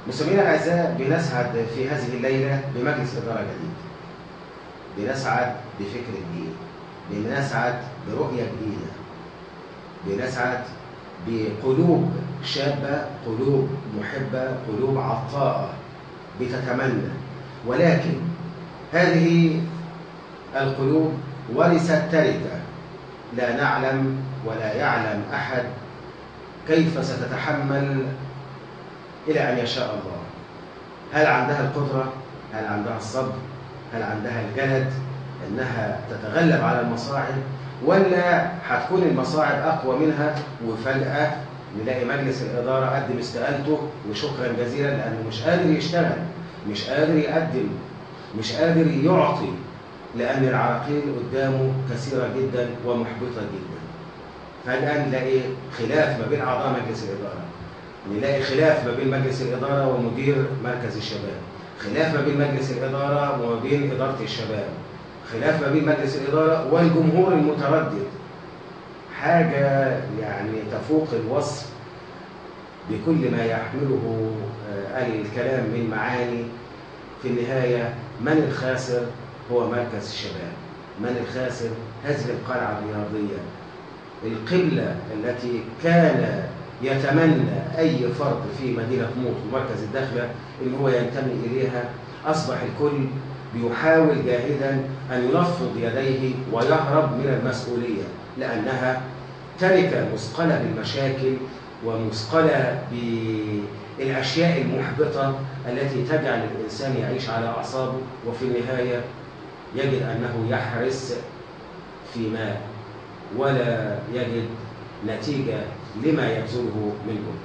مستمعينا الاعزاء بنسعد في هذه الليله بمجلس اداره جديد. بنسعد بفكر جديد. بنسعد برؤيه جديده. بنسعد بقلوب شابه، قلوب محبه، قلوب عطاءه بتتمنى ولكن هذه القلوب ورثت تركه لا نعلم ولا يعلم احد كيف ستتحمل الى ان يشاء الله هل عندها القدره هل عندها الصبر هل عندها الجلد انها تتغلب على المصاعب ولا هتكون المصاعب اقوى منها وفجاه نلاقي مجلس الاداره قدم استقالته وشكرا جزيلا لانه مش قادر يشتغل مش قادر يقدم مش قادر يعطي لان العراقيل قدامه كثيره جدا ومحبطه جدا فجاه نلاقي خلاف ما بين اعضاء مجلس الاداره نلاقي خلاف ما بين مجلس الاداره ومدير مركز الشباب خلاف ما بين مجلس الاداره وما بين اداره الشباب خلاف ما بين مجلس الاداره والجمهور المتردد حاجه يعني تفوق الوصف بكل ما يحمله الكلام من معاني في النهايه من الخاسر هو مركز الشباب من الخاسر هذه القلعه الرياضيه القبله التي كان يتمنى اي فرد في مدينه موت ومركز الداخله ان هو ينتمي اليها اصبح الكل بيحاول جاهدا ان ينفض يديه ويهرب من المسؤوليه لانها تركه مثقله بالمشاكل ومثقله بالاشياء المحبطه التي تجعل الانسان يعيش على اعصابه وفي النهايه يجد انه يحرس في ماء ولا يجد نتيجه لما يبذله من جهد.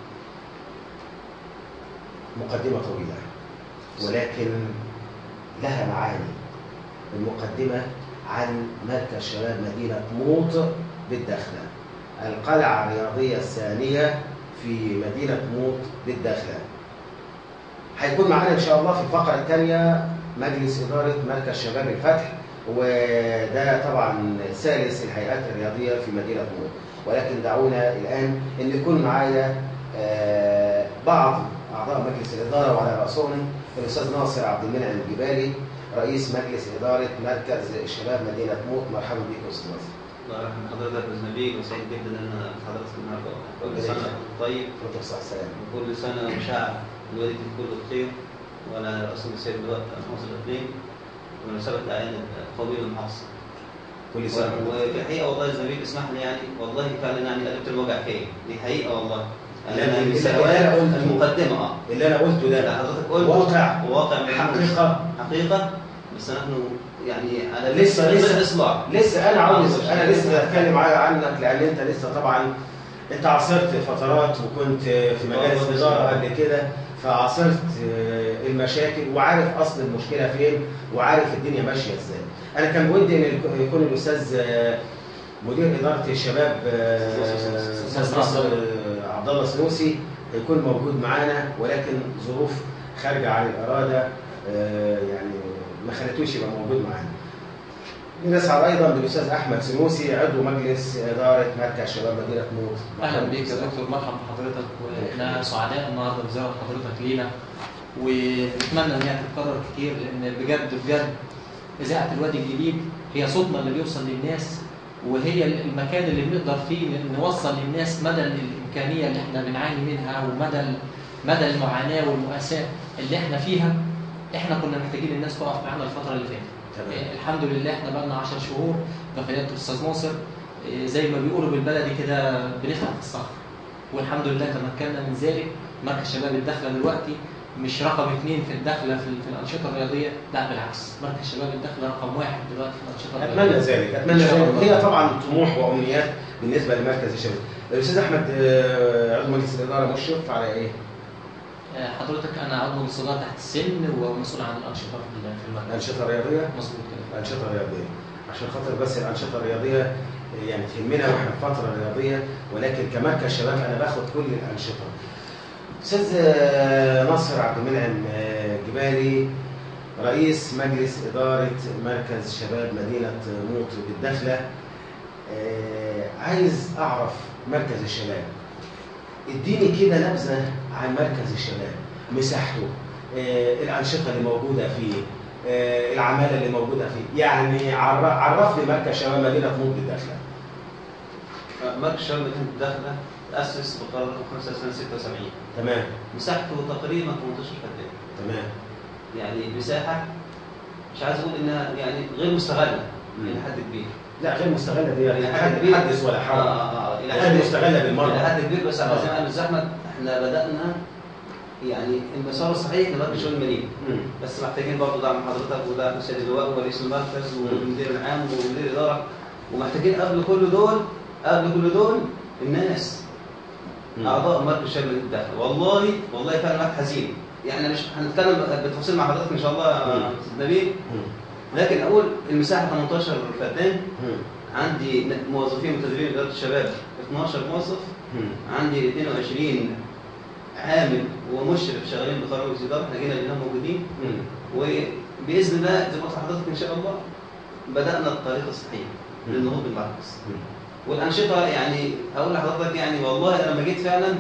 مقدمه طويله ولكن لها معاني. المقدمه عن مركز شباب مدينه موط بالداخله. القلعه الرياضيه الثانيه في مدينه موط بالداخله. هيكون معانا ان شاء الله في الفقره الثانيه مجلس اداره مركز شباب الفتح وده طبعا ثالث الهيئات الرياضيه في مدينه موط. ولكن دعونا الان ان يكون معايا بعض اعضاء مجلس الاداره وعلى راسهم الاستاذ ناصر عبد المنعم الجبالي رئيس مجلس اداره مركز الشباب مدينه موت مرحبا بك يا استاذ ناصر. الله يرحم حضرتك استاذ نبيل وسعيد جدا ان انا حضرتك النهارده كل سنه طيب وانت بصحه السلامه. وكل سنه وشعب الوالد كله بخير وانا رئيس السيد دلوقتي مصر الاثنين بمناسبه اعيان القبيله المحافظه. كل سنه وفي الحقيقه والله يا زميل اسمح لي يعني والله فعلا يعني قلبت الوجع فيا دي حقيقه والله لا، انا اللي- من اللي أنا سنوات قلته. المقدمه اه اللي انا قلته لا ده حضرتك قلت واقع واقع ملموس. حقيقه حقيقه بس نحن يعني على لسه- لسه- ضد اصلاح لسه انا عاوز انا لسه بتكلم معايا عنك لان انت لسه طبعا انت عاصرت فترات وكنت في مجالس آه، اداره قبل كده فعاصرت آه، المشاكل وعارف اصل المشكله فين وعارف الدنيا ماشيه ازاي. انا كان ودي ان يكون- يكون الاستاذ آه، مدير اداره الشباب آه، استاذ ناصر آه، عبد الله سنوسي يكون موجود معانا ولكن ظروف خارجه عن الاراده آه، يعني ما خلتوش يبقى موجود معانا. نسعد ايضا بالاستاذ احمد سنوسي عضو مجلس اداره مركز شباب مدينه موت. اهلا بيك يا دكتور مرحبا بحضرتك واحنا سعداء النهارده بزياره حضرتك لينا ونتمنى ان هي تتكرر كتير لان بجد بجد اذاعه الوادي الجديد هي صوتنا اللي بيوصل للناس وهي المكان اللي بنقدر فيه نوصل للناس مدى الامكانيه اللي احنا بنعاني منها ومدى مدى المعاناه والمؤاساه اللي احنا فيها احنا كنا محتاجين الناس تقف معانا الفتره اللي فاتت تمام. إيه، الحمد لله احنا بقالنا 10 شهور بقياده الاستاذ ناصر إيه، زي ما بيقولوا بالبلدي كده بنفهم في الصخر والحمد لله تمكنا من ذلك مركز شباب الداخله دلوقتي مش رقم اثنين في الداخله في, في الانشطه الرياضيه لا بالعكس مركز شباب الداخله رقم واحد دلوقتي في الانشطه اتمنى الرياضيه ذلك اتمنى إن شاء ذلك الله. هي طبعا طموح وامنيات بالنسبه لمركز الشباب الاستاذ احمد آه، عضو مجلس الاداره مشرف على ايه آه، حضرتك انا عضو الصداره تحت السن ومسؤول عن الانشطه في ال- في المركز الانشطه الرياضيه مظبوط كده الانشطه الرياضيه عشان خاطر بس الانشطه الرياضيه يعني تهمنا واحنا في فتره رياضيه ولكن كمركز شباب انا باخد كل الانشطه استاذ آه، ناصر عبد المنعم آه، جبالي رئيس مجلس اداره مركز شباب مدينه موط بالداخله آه، عايز اعرف مركز الشباب اديني كده نبذه عن مركز الشباب مساحته آه، الانشطه اللي موجوده فيه آه، العماله اللي موجوده فيه يعني عر- عرف لي مركز شباب مدينه نضج الداخله مركز شباب مدينه الداخله تاسس بقرار رقم 5 سنه 76 تمام مساحته تقريبا 18 فدان تمام يعني مساحه مش عايز اقول انها يعني غير مستغله مم. الى حد كبير لا غير مستغله دي إلى حد حد كبير. حدث ولا اه حرج اه اه الى غير حد مستغله الى بالمره حد كبير بس على آه. زي ما قال الاستاذ احمد احنا بدانا يعني المسار الصحيح لمركز شؤون المدينه مم. بس محتاجين برضه دعم حضرتك ودعم السيد اللواء ورئيس المركز والمدير العام ومدير الاداره ومحتاجين قبل كل دول قبل كل دول الناس مم. اعضاء مركز شباب الداخل والله والله فعلا الواحد حزين يعني مش هنتكلم بالتفاصيل مع حضرتك ان شاء الله يا مم. استاذ نبيل مم. لكن اقول المساحه 18 فدان مم. عندي موظفين متدربين اداره الشباب 12 موظف مم. عندي 22 عامل ومشرف شغالين بقرار الاداره احنا جينا لهم موجودين مم. وباذن الله زي ما قلت لحضرتك ان شاء الله بدانا الطريق الصحيح مم. للنهوض بالمركز مم. والانشطه يعني اقول لحضرتك يعني والله انا لما جيت فعلا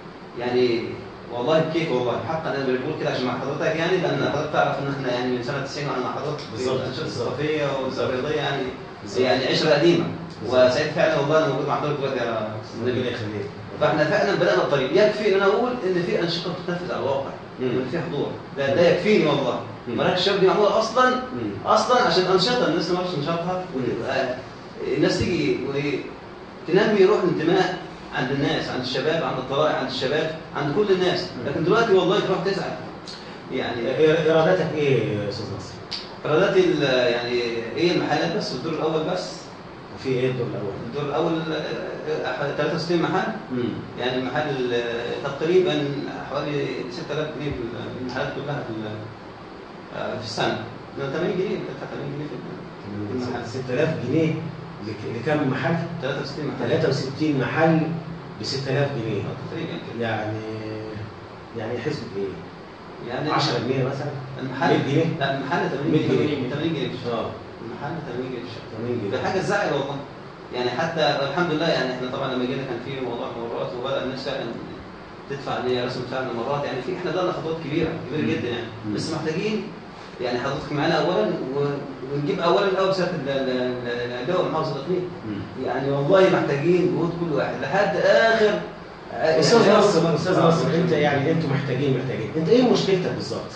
يعني والله بكيت والله حقا انا مش بقول كده عشان مع حضرتك يعني لان حضرتك تعرف ان احنا يعني من سنه 90 وانا مع حضرتك في بالظبط. الانشطه بالظبط. الثقافيه والرياضيه يعني بالظبط. يعني عشره قديمه بالظبط. وسعيد فعلا والله انا موجود مع حضرتك دلوقتي يا استاذ ربنا نبيل يخليك فاحنا فعلا بدانا الطريق يكفي ان انا اقول ان في انشطه بتتنفذ على الواقع مم. وان في حضور ده ده يكفيني والله مم. مراكز الشباب دي معموله اصلا مم. اصلا عشان انشطه الناس تمارس نشاطها وتبقى الناس تيجي وتنمي روح الانتماء عند الناس عند الشباب عند الطلائع عند الشباب عند كل الناس لكن دلوقتي والله تروح تزعل يعني إيه- ارادتك ايه يا استاذ نصر؟ قرارات ال- يعني ايه المحلات بس الدور الاول بس في ايه الدور الاول؟ الدور الاول آه، 63 محل مم. يعني المحل آه، تقريبا حوالي 6000 جنيه في المحلات كلها في ال- آه، في السنه 80 جنيه بتدفع 80 جنيه في المحل 6000 جنيه لك- لكم محل؟ 63 محل 63 محل ب 6000 جنيه تقريبا كده يعني يعني حسب ايه؟ يعني 10 جنيه مثلا؟ المحل 100 جنيه؟ لا المحل 80 100 جنيه جنيه. 80 جنيه في الشهر اه المحل 80 جنيه في الشهر 80 دي جنيه حاجه تزعل والله يعني حتى الحمد لله يعني احنا طبعا لما جينا كان في موضوع مرات وبدا الناس فعلا تدفع اللي هي رسم فعلا مرات يعني في احنا بدأنا خطوات كبيره كبيره مم. جدا يعني مم. بس محتاجين يعني حضرتك معانا اولا و- ونجيب اولا الاول سياده ال- ال- ال- اللواء المحافظ الاقليمي مم. يعني والله محتاجين جهود كل واحد لحد اخر استاذ يعني- نصر استاذ آه. نصر انت يعني انتوا محتاجين محتاجين انت ايه مشكلتك بالظبط؟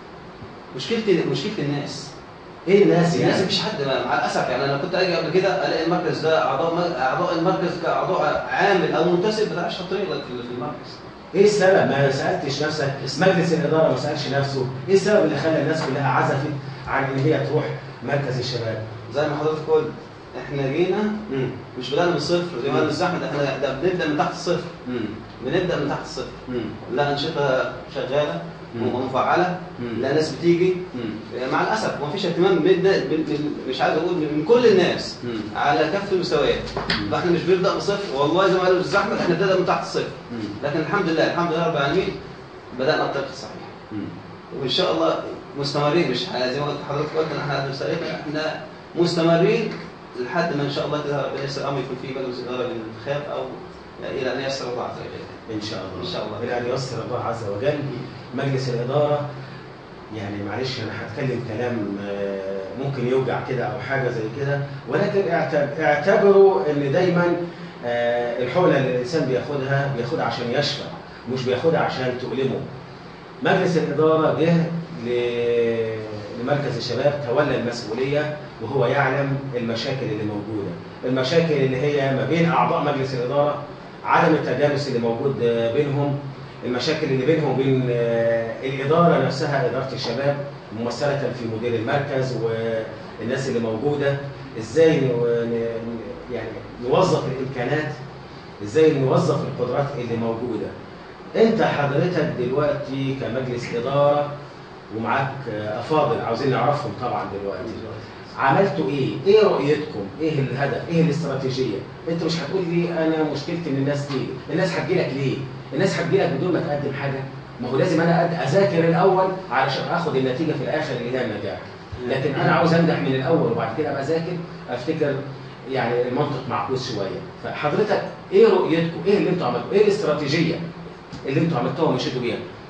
مشكلتي مشكله الناس ايه الناس الناس يعني؟ مفيش حد مع الاسف يعني انا كنت اجي قبل كده الاقي المركز ده اعضاء اعضاء المركز كاعضاء عامل او منتسب ما تعرفش طريقك في في المركز ايه السبب؟ ما سالتش نفسك مجلس الاداره ما سالش نفسه، ايه السبب اللي خلى الناس كلها عزفت عن ان هي تروح مركز الشباب؟ زي ما حضرتك قلت احنا جينا مم. مش بدانا من الصفر زي ما قال الاستاذ احمد احنا ده بنبدا من تحت الصفر مم. بنبدا من تحت الصفر مم. لا انشطه شغاله مم. ومفعله مم. لا ناس بتيجي مم. مع الاسف ما فيش اهتمام من من- من- مش عايز اقول من كل الناس مم. على كافه المستويات فاحنا مش بنبدا من صفر والله زي ما قال الاستاذ احمد احنا بنبدا من تحت الصفر مم. لكن الحمد لله الحمد لله رب العالمين بدانا الطريق الصحيح مم. وان شاء الله مستمرين مش ح- زي ما قلت حضرتك قلت ان احنا مستمرين احنا مستمرين لحد ما ان شاء الله كده ربنا ييسر الامر يكون في مجلس اداره للانتخاب او الى ان ييسر الله عز وجل. ان شاء الله إن شاء الله. الى ان ييسر الله عز وجل مجلس الاداره يعني معلش انا هتكلم كلام آه، ممكن يوجع كده او حاجه زي كده ولكن اعتب- اعتبروا ان دايما آه، الحقنه اللي الانسان بياخدها بياخدها عشان يشفى مش بياخدها عشان تؤلمه مجلس الاداره جه ل- لمركز الشباب تولى المسؤوليه وهو يعلم المشاكل اللي موجوده المشاكل اللي هي ما بين اعضاء مجلس الاداره عدم التجانس اللي موجود آه، بينهم المشاكل اللي بينهم وبين آه، الاداره نفسها اداره الشباب ممثله في مدير المركز والناس اللي موجوده ازاي نو- ن- يعني نوظف الامكانات ازاي نوظف القدرات اللي موجوده انت حضرتك دلوقتي كمجلس اداره ومعاك آه، افاضل عاوزين نعرفهم طبعا دلوقتي عملتوا ايه؟ ايه رؤيتكم؟ ايه الهدف؟ ايه الاستراتيجيه؟ انت مش هتقول لي انا مشكلتي ان الناس تيجي، الناس هتجي لك ليه؟ الناس هتجي لك بدون ما تقدم حاجه؟ ما هو لازم انا أد- اذاكر الاول علشان اخد النتيجه في الاخر اللي هي النجاح. لكن انا عاوز انجح من الاول وبعد كده ابقى اذاكر افتكر يعني المنطق معكوس شويه، فحضرتك ايه رؤيتكم؟ ايه اللي انتوا عملتوه؟ ايه الاستراتيجيه اللي انتوا عملتوها ومشيتوا بيها؟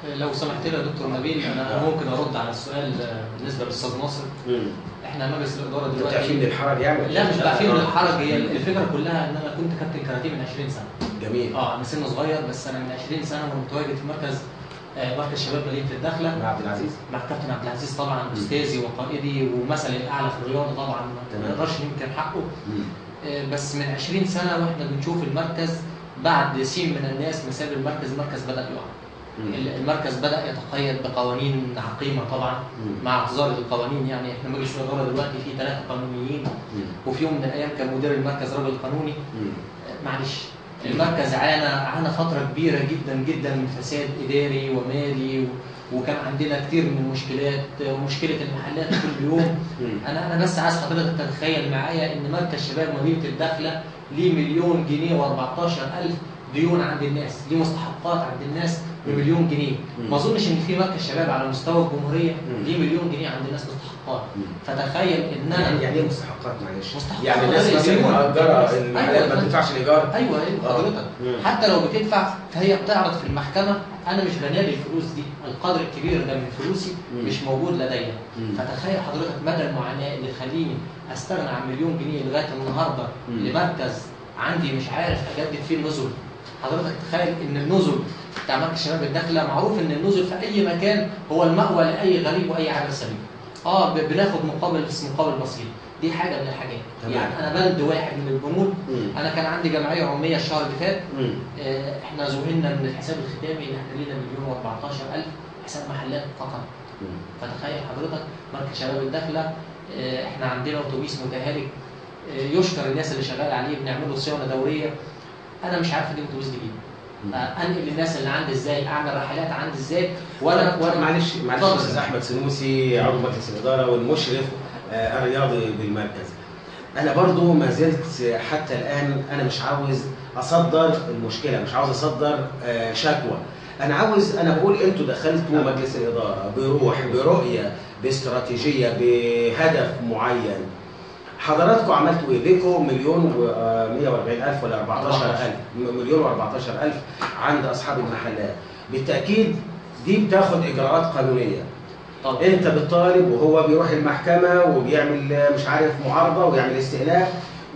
لو سمحت لي يا دكتور نبيل انا ممكن ارد على السؤال آه، بالنسبه للاستاذ ناصر مم. احنا مجلس الاداره انت دلوقتي بتعفيه من الحرج يعني لا مش بعفيه من الحرج هي الفكره كلها ان انا كنت كابتن كاراتيه من 20 سنه جميل اه انا سن صغير بس انا من 20 سنه ومتواجد في مركز آه، مركز شباب مدينه الداخله مع عبد العزيز مع الكابتن عبد العزيز طبعا استاذي وقائدي ومثلي الاعلى في الرياضه طبعا ما تمام. نقدرش ننكر حقه مم. آه، بس من 20 سنه واحنا بنشوف المركز بعد سين من الناس مساب المركز المركز بدا يقع مم. المركز بدا يتقيد بقوانين عقيمه طبعا مم. مع اعتذار القوانين يعني احنا مجلس الاداره دلوقتي فيه ثلاثه قانونيين مم. وفي يوم من الايام كان مدير المركز راجل قانوني مم. آه، معلش المركز عانى عانى فتره كبيره جدا جدا من فساد اداري ومالي و... وكان عندنا كتير من المشكلات آه، ومشكله المحلات كل يوم مم. انا انا بس عايز حضرتك تتخيل معايا ان مركز شباب مدينه الداخله ليه مليون جنيه و14 الف ديون عند الناس ليه مستحقات عند الناس بمليون جنيه مم. ما اظنش ان في مركز شباب على مستوى الجمهوريه مم. ليه مليون جنيه عند الناس مستحقات مم. فتخيل ان يعني انا يعني ايه مستحقات معلش؟ مستحقات يعني الناس غير مثلا الديون. مأجرة أيوة. المحلات ما بتدفعش الإيجار ايوه ايوه آه. حضرتك مم. حتى لو بتدفع فهي بتعرض في المحكمه انا مش بنال الفلوس دي القدر الكبير ده من فلوسي مم. مش موجود لدي مم. فتخيل حضرتك مدى المعاناه اللي تخليني استغنى عن مليون جنيه لغايه النهارده مم. لمركز عندي مش عارف اجدد فيه النزل حضرتك تخيل ان النزل بتاع مركز شباب الداخله معروف ان النزل في اي مكان هو المأوى لاي غريب واي عابر سبيل اه ب- بناخد مقابل بس مقابل بسيط دي حاجه من الحاجات تمام. يعني انا بند واحد من البنود مم. انا كان عندي جمعيه عموميه الشهر اللي فات مم. آه، احنا ذهلنا من الحساب الختامي ان احنا لينا مليون و14 الف حساب محلات فقط مم. فتخيل حضرتك مركز شباب الداخله آه، احنا عندنا اتوبيس متهالك آه، يشكر الناس اللي شغاله عليه بنعمل له صيانه دوريه انا مش عارف اجيب اتوبيس جديد مم. آه، انقل للناس اللي عندي ازاي اعمل رحلات عندي ازاي وانا وانا وانا معلش معلش اتفضل. استاذ احمد سنوسي عضو مجلس الاداره والمشرف آه، الرياضي بالمركز انا برضو ما زلت حتى الان انا مش عاوز اصدر المشكله مش عاوز اصدر آه، شكوى انا عاوز انا بقول انتوا دخلتوا مجلس الاداره بروح برؤيه باستراتيجيه بهدف معين حضراتكم عملتوا ايه؟ ليكم مليون و 140 الف ولا 14 الف مليون و 14 الف عند اصحاب المحلات بالتاكيد دي بتاخد اجراءات قانونيه طب انت بتطالب وهو بيروح المحكمه وبيعمل مش عارف معارضه ويعمل استئناف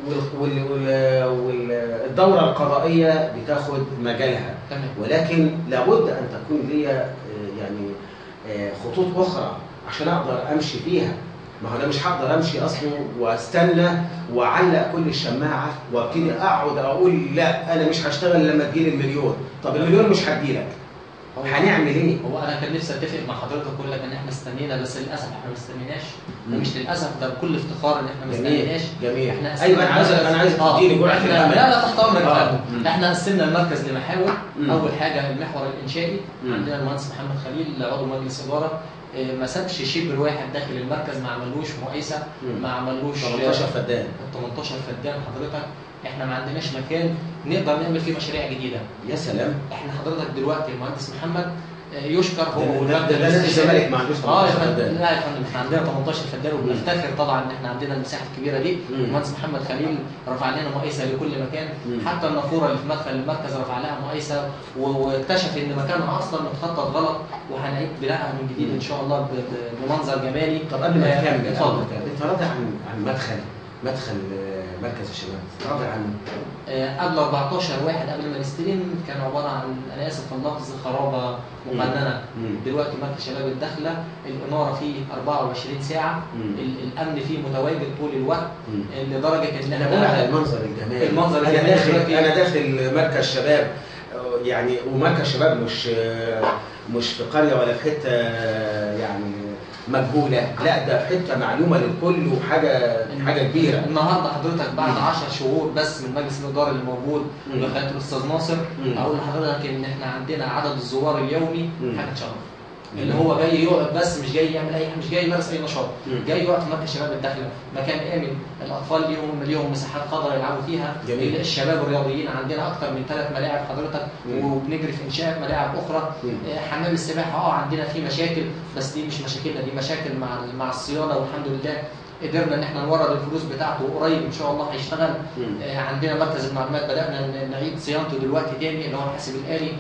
والدوره القضائيه بتاخد مجالها تمام ولكن لابد ان تكون لي آه، يعني آه، خطوط اخرى عشان اقدر امشي فيها ما هو انا مش هقدر امشي اصلا واستنى واعلق كل الشماعه وابتدي اقعد اقول لا انا مش هشتغل لما تجيلي المليون طب المليون مش هتجيلك هو- هنعمل ايه؟ هو انا كان نفسي اتفق مع حضرتك اقول لك ان احنا استنينا بس للاسف احنا ما استنيناش ده مم. مش للاسف ده بكل افتخار ان احنا ما جميل استنيناش جميل احنا ايوه انا عايز انا عايز آه، تديني جرعه احنا الامل لا لا تحت امرك آه. آه. مم. احنا قسمنا المركز لمحاور مم. اول حاجه المحور الانشائي مم. عندنا المهندس محمد خليل عضو مجلس اداره آه، ما سابش شبر واحد داخل المركز ما عملوش مقايسه مم. ما عملوش 18 فدان 18 فدان حضرتك احنا ما عندناش مكان نقدر نعمل فيه مشاريع جديده يا سلام احنا حضرتك دلوقتي المهندس محمد آه، يشكر هو ده- ده- والمبدا ده نادي الاستشاري. الزمالك ما عندوش اه يا 18 فندم فدان لا يا فندم احنا عندنا 18 فدان وبنفتخر طبعا ان احنا عندنا المساحه الكبيره دي مم. المهندس محمد خليل رفع لنا مقايسه لكل مكان مم. حتى النافوره اللي في مدخل المركز رفع لها مقايسه و- واكتشف ان مكانها اصلا متخطط غلط وهنعيد بنائها من جديد ان شاء الله ب- ب- بمنظر جمالي طب قبل ما آه، تكمل اتفضل انت راضي عن عن مدخل مدخل آه، مركز الشباب راضي عنه آه، قبل 14 واحد قبل ما نستلم كان عباره عن انا اسف في اللفظ خرابه مقننه مم. دلوقتي مركز شباب الداخله الاناره فيه 24 ساعه مم. ال- الامن فيه متواجد طول الوقت مم. لدرجه ان انا بقول على احنا المنظر الجمالي المنظر انا الجمالي داخل دلوقتي- انا داخل مركز شباب آه، يعني ومركز شباب مش آه، مش في قريه ولا في حته آه، يعني مجهوله لا ده في حته معلومه للكل وحاجه حاجه كبيره النهارده حضرتك بعد 10 شهور بس من مجلس الاداره اللي موجود مم. بخيره الاستاذ ناصر مم. اقول لحضرتك ان احنا عندنا عدد الزوار اليومي مم. حاجه تشرف اللي هو جاي يقعد بس مش جاي يعمل اي مش جاي يمارس اي نشاط مم. جاي يقعد في مركز شباب الداخله مكان امن الاطفال ليهم ليهم مساحات خضراء يلعبوا فيها جميل. الشباب الرياضيين عندنا اكتر من ثلاث ملاعب حضرتك مم. وبنجري في انشاء ملاعب اخرى مم. آه، حمام السباحه اه عندنا فيه مشاكل بس دي مش مشاكلنا دي مشاكل مع مع الصيانه والحمد لله قدرنا ان احنا نورد الفلوس بتاعته وقريب ان شاء الله هيشتغل مم. آه، عندنا مركز المعلومات بدانا ن- نعيد صيانته دلوقتي تاني اللي هو الحاسب الالي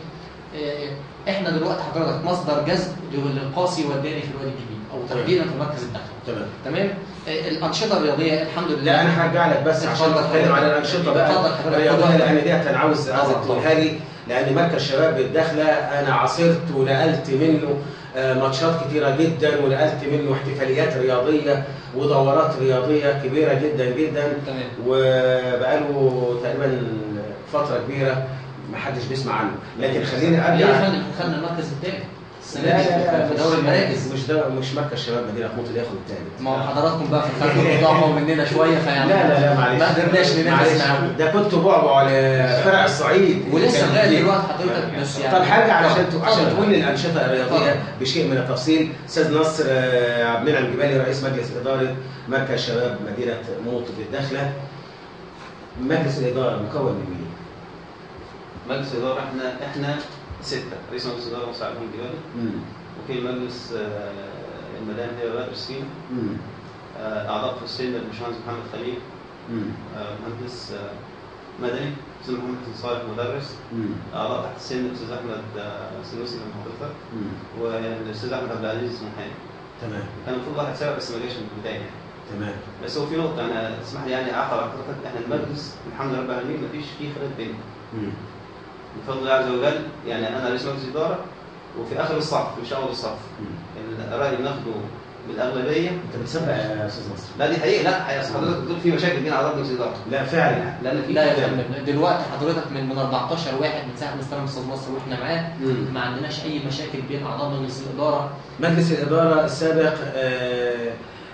آه، احنا دلوقتي حضرتك مصدر جذب للقاسي والداني في الوادي الجديد او تحديدا في مركز الدخل تمام تمام آه، الانشطه الرياضيه الحمد لله لا انا هرجع لك بس عشان اتفضل نتكلم حضرتك. على الانشطه بقى اتفضل حضرتك. الرياضيه اتفضل. لان دي انا عاوز عاوز طبعا. تقولها لي لان مركز شباب الداخله انا عاصرت ونقلت منه آه، ماتشات كتيره جدا ونقلت منه احتفاليات رياضيه ودورات رياضيه كبيره جدا جدا تمام وبقاله تقريبا فتره كبيره ما حدش بيسمع عنه لكن خليني ليه يا ارجع فندم خدنا المركز الثالث السنه لا دي لا لا في دوري المراكز مش ده مش مركز شباب مدينه قوط اللي ياخد الثالث ما هو حضراتكم بقى في الخلف بتضعفوا مننا شويه فيعني لا لا لا معلش ما قدرناش ننافس معلش. معاهم ده كنت بعبع على فرق الصعيد ولسه كان لغايه كتير. دلوقتي حضرتك بس يعني طب حاجه علشان اتفضل. عشان تقول لي الانشطه اتفضل. الرياضيه بشيء من التفصيل استاذ نصر آه، عبد المنعم الجبالي رئيس مجلس اداره مركز شباب مدينه موط بالداخله مجلس الاداره مكون من مين؟ مجلس الاداره احنا احنا سته رئيس مجلس الاداره مساعد محمد جبالي وكيل مجلس آه، المدام هي بدر السين مم. آه، اعضاء في السن الباشمهندس محمد خليل مم. آه، مهندس آه، مدني استاذ محمد حسين صالح مدرس مم. اعضاء تحت السن الاستاذ احمد آه، سنوسي من حضرتك مم. والاستاذ احمد عبد العزيز محامي تمام كان المفروض واحد سابق بس ما جاش من البدايه يعني تمام بس هو في نقطه انا اسمح لي يعني اعقب على حضرتك احنا المجلس الحمد لله رب العالمين ما فيش فيه خلاف بيننا مم. بفضل الله عز وجل يعني انا رئيس مجلس اداره وفي اخر الصف مش اول الصف مم. الراي بناخده بالاغلبيه انت بتسبق يا استاذ نصر لا دي حقيقه لا حقيقه أصل حضرتك بتقول في مشاكل بين اعضاء مجلس الاداره لا فعلا لان في لا يا خلاف. فندم دلوقتي حضرتك من من 14 واحد من ساعه ما استلم استاذ مصر واحنا معاه مم. ما عندناش اي مشاكل بين اعضاء مجلس الاداره مجلس الإدارة السابق آه،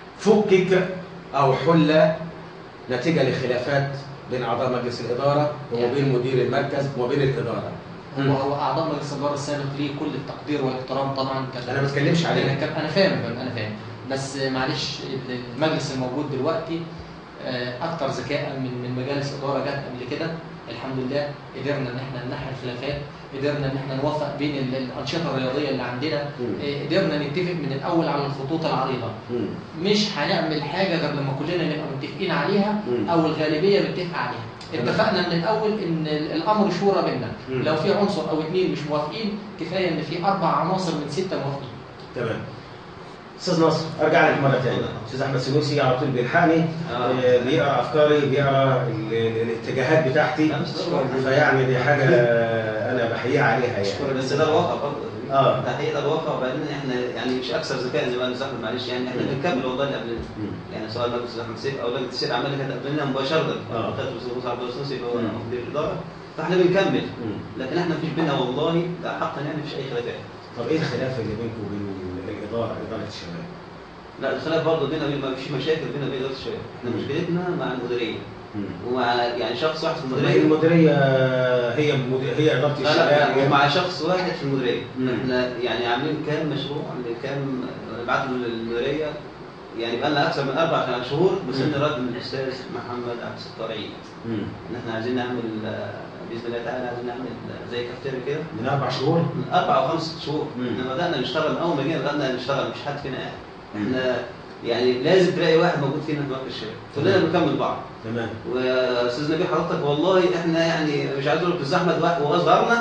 فكك أو حل نتيجة لخلافات بين أعضاء مجلس الإدارة وبين مدير المركز وبين الإدارة. هو هو اعضاء مجلس الاداره السابق ليه كل التقدير والاحترام طبعا كان أنا ما بتكلمش عليه. انا كان- انا فاهم يا فندم، انا فاهم بس معلش المجلس الموجود دلوقتي آه، اكتر ذكاء من من مجالس اداره جت قبل كده الحمد لله قدرنا ان احنا ننحي الخلافات قدرنا ان احنا نوفق بين ال- الانشطه الرياضيه اللي عندنا مم. آه، قدرنا نتفق من الاول على الخطوط العريضه مم. مش هنعمل حاجه غير لما كلنا نبقى متفقين عليها مم. او الغالبيه متفقه عليها تمام. اتفقنا من الاول ان ال- الامر شورى بينا مم. لو في عنصر او اثنين مش موافقين كفايه ان في اربع عناصر من سته موافقين تمام. أستاذ نصر أرجع لك مرة ثانية. أستاذ أحمد سنوسي على طول بيلحقني آه. آه، بيقرأ أفكاري بيقرأ ال- ال- الاتجاهات بتاعتي لا، بس ده فيعني دي حاجة أنا بحييه عليها يعني. بس ده الواقع برضه آه. ده حقيقه ده الواقع وبعدين احنا يعني مش اكثر ذكاء زي ما قال احمد معلش يعني احنا مم. بنكمل والله اللي قبلنا مم. يعني سواء مجلس احمد سيف او لجنه السير عمال كانت قبلنا مباشره آه. خدت الاستاذ موسى عبد الرسول اللي هو مم. مدير الاداره فاحنا بنكمل مم. لكن احنا مفيش بينا والله ده حقا يعني مفيش اي خلافات طب إيه الخلاف اللي بينكم وبين الإدارة إدارة الشباب؟ لا الخلاف برضه بينا وبين ما فيش مشاكل بينا وبين اداره الشباب احنا مم. مشكلتنا مع المديريه مم. ومع يعني شخص واحد في طب هي المديريه المديرية هي المدير هي إدارة لا لا الشباب يعني ومع شخص واحد في المديريه مم. احنا يعني عاملين كام مشروع عاملين كام بعتوا للمديريه يعني بقى لنا اكثر من اربع شهور بسن مم. رد من الاستاذ محمد عبد الستار عيد مم. ان احنا عايزين نعمل آه، باذن الله تعالى عايزين نعمل آه، زي كافتيريا كده من أربع شهور من اربع او خمس شهور مم. احنا بدانا نشتغل من اول ما جينا بدانا نشتغل مش حد فينا قاعد احنا يعني لازم تلاقي واحد موجود فينا في مركز الشباب كلنا مم. بنكمل بعض تمام واستاذ نبيل حضرتك والله احنا يعني مش عايز اقول لك الاستاذ احمد واحد وهو صغرنا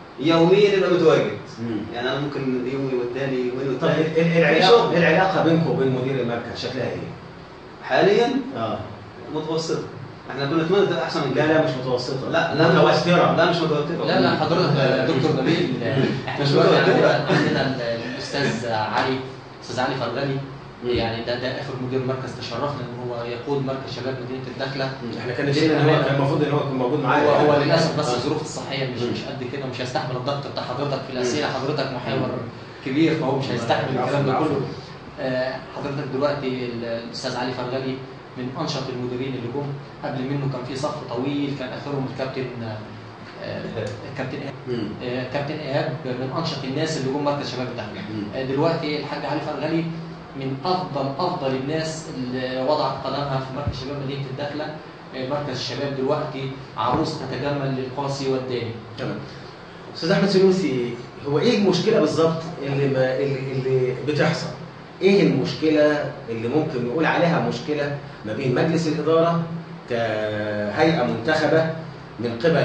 يوميا يبقى متواجد مم. يعني انا ممكن يومي والتاني يومين طب والتالت ال- ال- في العلاقة شغل. العلاقة بينكم وبين مدير المركز شكلها إيه؟ حاليا آه متوسطه احنا كنا نتمنى تبقى احسن من لا كده لا مش متوسطة لا لا متوترة لا مش متوتره لا لا حضرتك يا دكتور نبيل احنا مش دلوقتي متوتر. عندنا عندنا ال- الاستاذ علي استاذ علي فرغلي مم. يعني ده ده اخر مدير مركز تشرفنا ان هو يقود مركز شباب مدينه الداخله احنا كان نفسنا ان هو كان المفروض ان هو يكون موجود معايا هو هو يعني. للاسف بس آه. الظروف الصحيه مش مم. مش قد كده ومش هيستحمل الضغط بتاع حضرتك في الاسئله مم. حضرتك محاور كبير فهو مش هيستحمل الكلام ده عفواً، كله عفواً. آه، حضرتك دلوقتي ال- الاستاذ علي فرغلي من انشط المديرين اللي جم قبل منه كان في صف طويل كان اخرهم الكابتن آه، الكابتن إيهاب. مم. آه، كابتن ايهاب من انشط الناس اللي جم مركز شباب الداخله مم. آه، دلوقتي الحاج علي فرغلي من افضل افضل الناس اللي وضعت قدمها في مركز شباب مدينه الداخله آه، مركز الشباب دلوقتي عروس تتجمل للقاسي والداني تمام استاذ احمد سنوسي هو ايه المشكله بالظبط اللي ما اللي, اللي بتحصل ايه المشكله اللي ممكن نقول عليها مشكله ما بين مجلس الاداره كهيئه منتخبه من قبل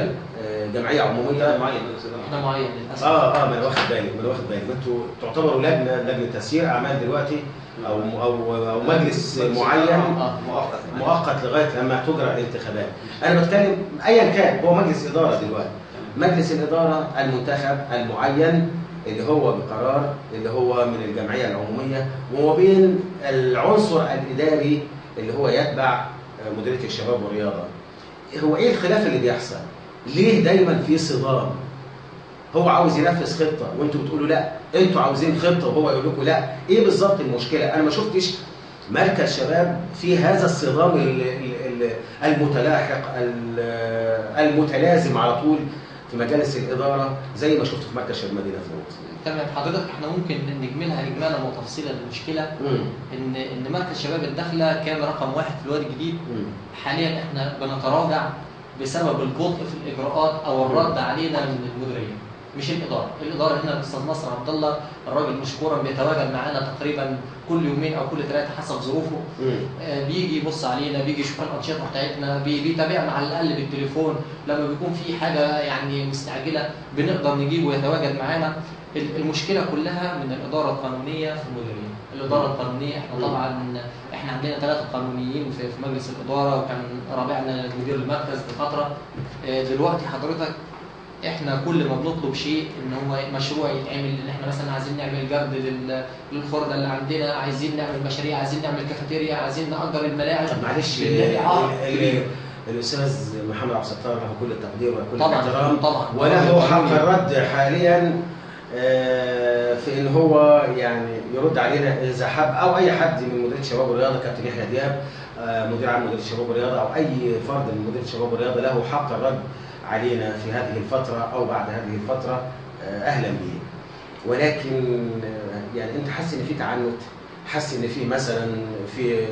آه، جمعيه عموميه معين معين بس ده احنا معين للاسف اه اه ما انا واخد بالي ما انا واخد بالي ما انتوا تعتبروا لجنه لجنه تسيير اعمال دلوقتي او او او مجلس معين آه. مؤقت مؤقت لغايه لما تجرى الانتخابات انا بتكلم ايا كان هو مجلس اداره دلوقتي مجلس الاداره المنتخب المعين اللي هو بقرار اللي هو من الجمعيه العموميه وما بين العنصر الاداري اللي هو يتبع مديريه الشباب والرياضه هو ايه الخلاف اللي بيحصل ليه دايما في صدام هو عاوز ينفذ خطه وانتوا بتقولوا لا انتوا عاوزين خطه وهو يقول لكم لا ايه بالظبط المشكله انا ما شفتش مركز شباب في هذا الصدام ال- ال- ال- المتلاحق ال- المتلازم على طول في مجالس الاداره زي ما شفت في مركز شباب مدينه نصر تمام حضرتك احنا ممكن نجملها اجمالا وتفصيلا للمشكله ان ان مركز شباب الداخله كان رقم واحد في الوادي الجديد حاليا احنا بنتراجع بسبب البطء في الاجراءات او الرد علينا من المديريه مش الاداره، الاداره هنا الاستاذ نصر عبد الله الراجل مشكورا بيتواجد معانا تقريبا كل يومين او كل ثلاثه حسب ظروفه آه، بيجي يبص علينا بيجي يشوف الانشطه بتاعتنا بي- بيتابعنا على الاقل بالتليفون لما بيكون في حاجه يعني مستعجله بنقدر نجيبه ويتواجد معانا ال- المشكله كلها من الاداره القانونيه في المديريه الاداره القانونيه احنا مم. طبعا احنا عندنا ثلاثه قانونيين في في مجلس الاداره وكان رابعنا مدير المركز لفتره آه، دلوقتي حضرتك احنا كل ما بنطلب شيء ان هو مشروع يتعمل ان احنا مثلا عايزين نعمل جرد لل- للخرده اللي عندنا عايزين نعمل مشاريع عايزين نعمل كافيتيريا عايزين نأجر الملاعب طب معلش بنلاقي عائق ال- كبير. ال- الاستاذ محمد عبد الستار له كل التقدير وكل طبعا الاحترام طبعا وله حق الرد حاليا آه، في ان هو يعني يرد علينا اذا حب او اي حد من مديريه الشباب والرياضه كابتن يحيى دياب آه، مدير عام مديريه الشباب والرياضه او اي فرد من مديريه الشباب والرياضه له حق الرد علينا في هذه الفتره او بعد هذه الفتره آه، اهلا به ولكن آه، يعني انت حاسس ان في تعنت حاسس ان في مثلا في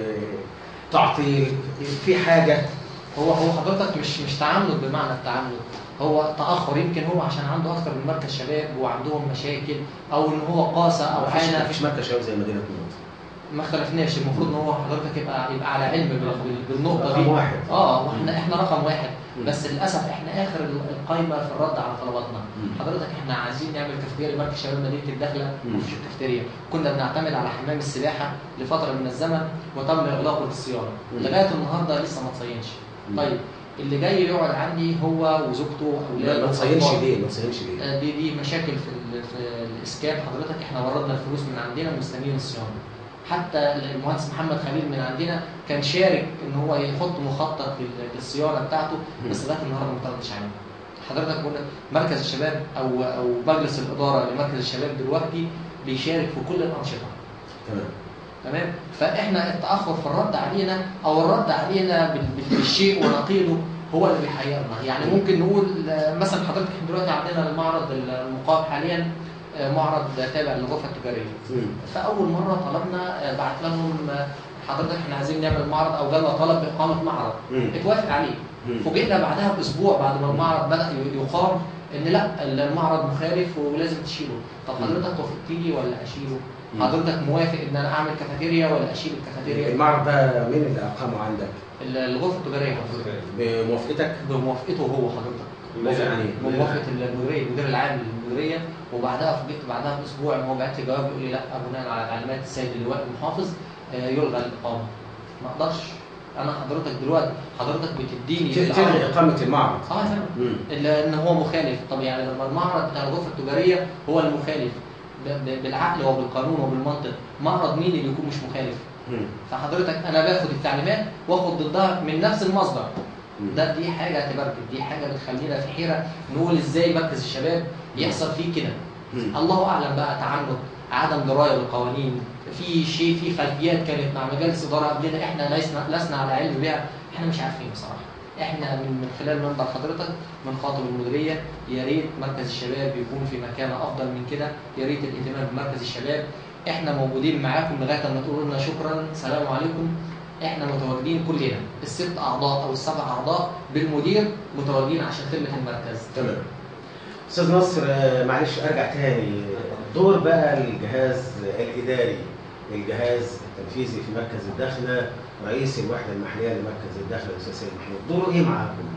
تعطيل في حاجه هو هو حضرتك مش مش تعنت بمعنى التعنت هو تاخر يمكن هو عشان عنده اكتر من مركز شباب وعندهم مشاكل او ان هو قاسى او ما فيش ما عانى فيش مركز شباب زي مدينه نور ما اختلفناش المفروض ان هو حضرتك يبقى يبقى على علم بال- بال- بالنقطه رقم دي واحد اه واحنا احنا رقم واحد مم. بس للاسف احنا اخر ال- القايمه في الرد على طلباتنا مم. حضرتك احنا عايزين نعمل كافيتيريا مركز شباب مدينه الداخله مم. مفيش كافيتيريا كنا بنعتمد على حمام السباحه لفتره من الزمن وتم اغلاقه للصيانه مم. لغايه النهارده لسه ما تصينش مم. طيب اللي جاي يقعد عندي هو وزوجته لا واولاده ما تصينش وأطفال. ليه ما تصينش ليه آه، دي دي مشاكل في ال- في الاسكان حضرتك احنا وردنا الفلوس من عندنا مستنيين الصيانه حتى المهندس محمد خليل من عندنا كان شارك ان هو يحط مخطط لل- للصيانه بتاعته بس لغايه النهارده ما طلبتش عنه حضرتك بقول لك مركز الشباب او او مجلس الاداره لمركز الشباب دلوقتي بيشارك في كل الانشطه تمام تمام فاحنا التاخر في الرد علينا او الرد علينا بال- بال- بالشيء ونقيضه هو اللي بيحيرنا يعني ممكن نقول آه، مثلا حضرتك احنا دلوقتي عندنا المعرض المقام حاليا آه، معرض تابع للغرفه التجاريه مم. فاول مره طلبنا آه، بعت لهم آه، حضرتك احنا عايزين نعمل معرض او جالنا طلب باقامه معرض مم. اتوافق عليه مم. فوجئنا بعدها باسبوع بعد ما المعرض بدا ي- يقام ان لا المعرض مخالف ولازم تشيله طب مم. حضرتك توافقت لي ولا اشيله مم. حضرتك موافق ان انا اعمل كافيتيريا ولا اشيل الكافيتيريا المعرض ده مين اللي اقامه عندك ال- الغرفه التجاريه حضرتك بموافقتك بموافقته هو حضرتك موافق عليه بموافقه المديريه المدير العام للمديريه وبعدها فوجئت بعدها باسبوع ان هو بعت لي جواب يقول لي لا بناء على تعليمات السيد اللواء المحافظ آه، يلغى الاقامه ما اقدرش انا حضرتك دلوقتي حضرتك بتديني تلغي العرض. اقامه المعرض اه يا فندم مم. الا ان هو مخالف طب يعني لما المعرض بتاع الغرفه التجاريه هو المخالف ب- ب- بالعقل وبالقانون وبالمنطق معرض مين اللي يكون مش مخالف مم. فحضرتك انا باخد التعليمات واخد ضدها من نفس المصدر مم. ده دي حاجه تبرد دي حاجه بتخلينا في حيره نقول ازاي مركز الشباب يحصل فيه كده مم. الله اعلم بقى تعنت عدم درايه بالقوانين في شيء في خلفيات كانت مع مجالس اداره قبلنا احنا لسنا لسنا على علم بها احنا مش عارفين بصراحه احنا من من خلال منبر حضرتك بنخاطب المديريه يا ريت مركز الشباب يكون في مكانه افضل من كده يا ريت الاهتمام بمركز الشباب احنا موجودين معاكم لغايه ما تقولوا لنا شكرا سلام عليكم احنا متواجدين كلنا الست اعضاء او السبع اعضاء بالمدير متواجدين عشان خدمه المركز تمام استاذ نصر آه، معلش ارجع تاني دور بقى الجهاز الاداري الجهاز التنفيذي في مركز الداخله رئيس الوحده المحليه لمركز الداخله الاستاذ سيد محمود دوره ايه معاكم؟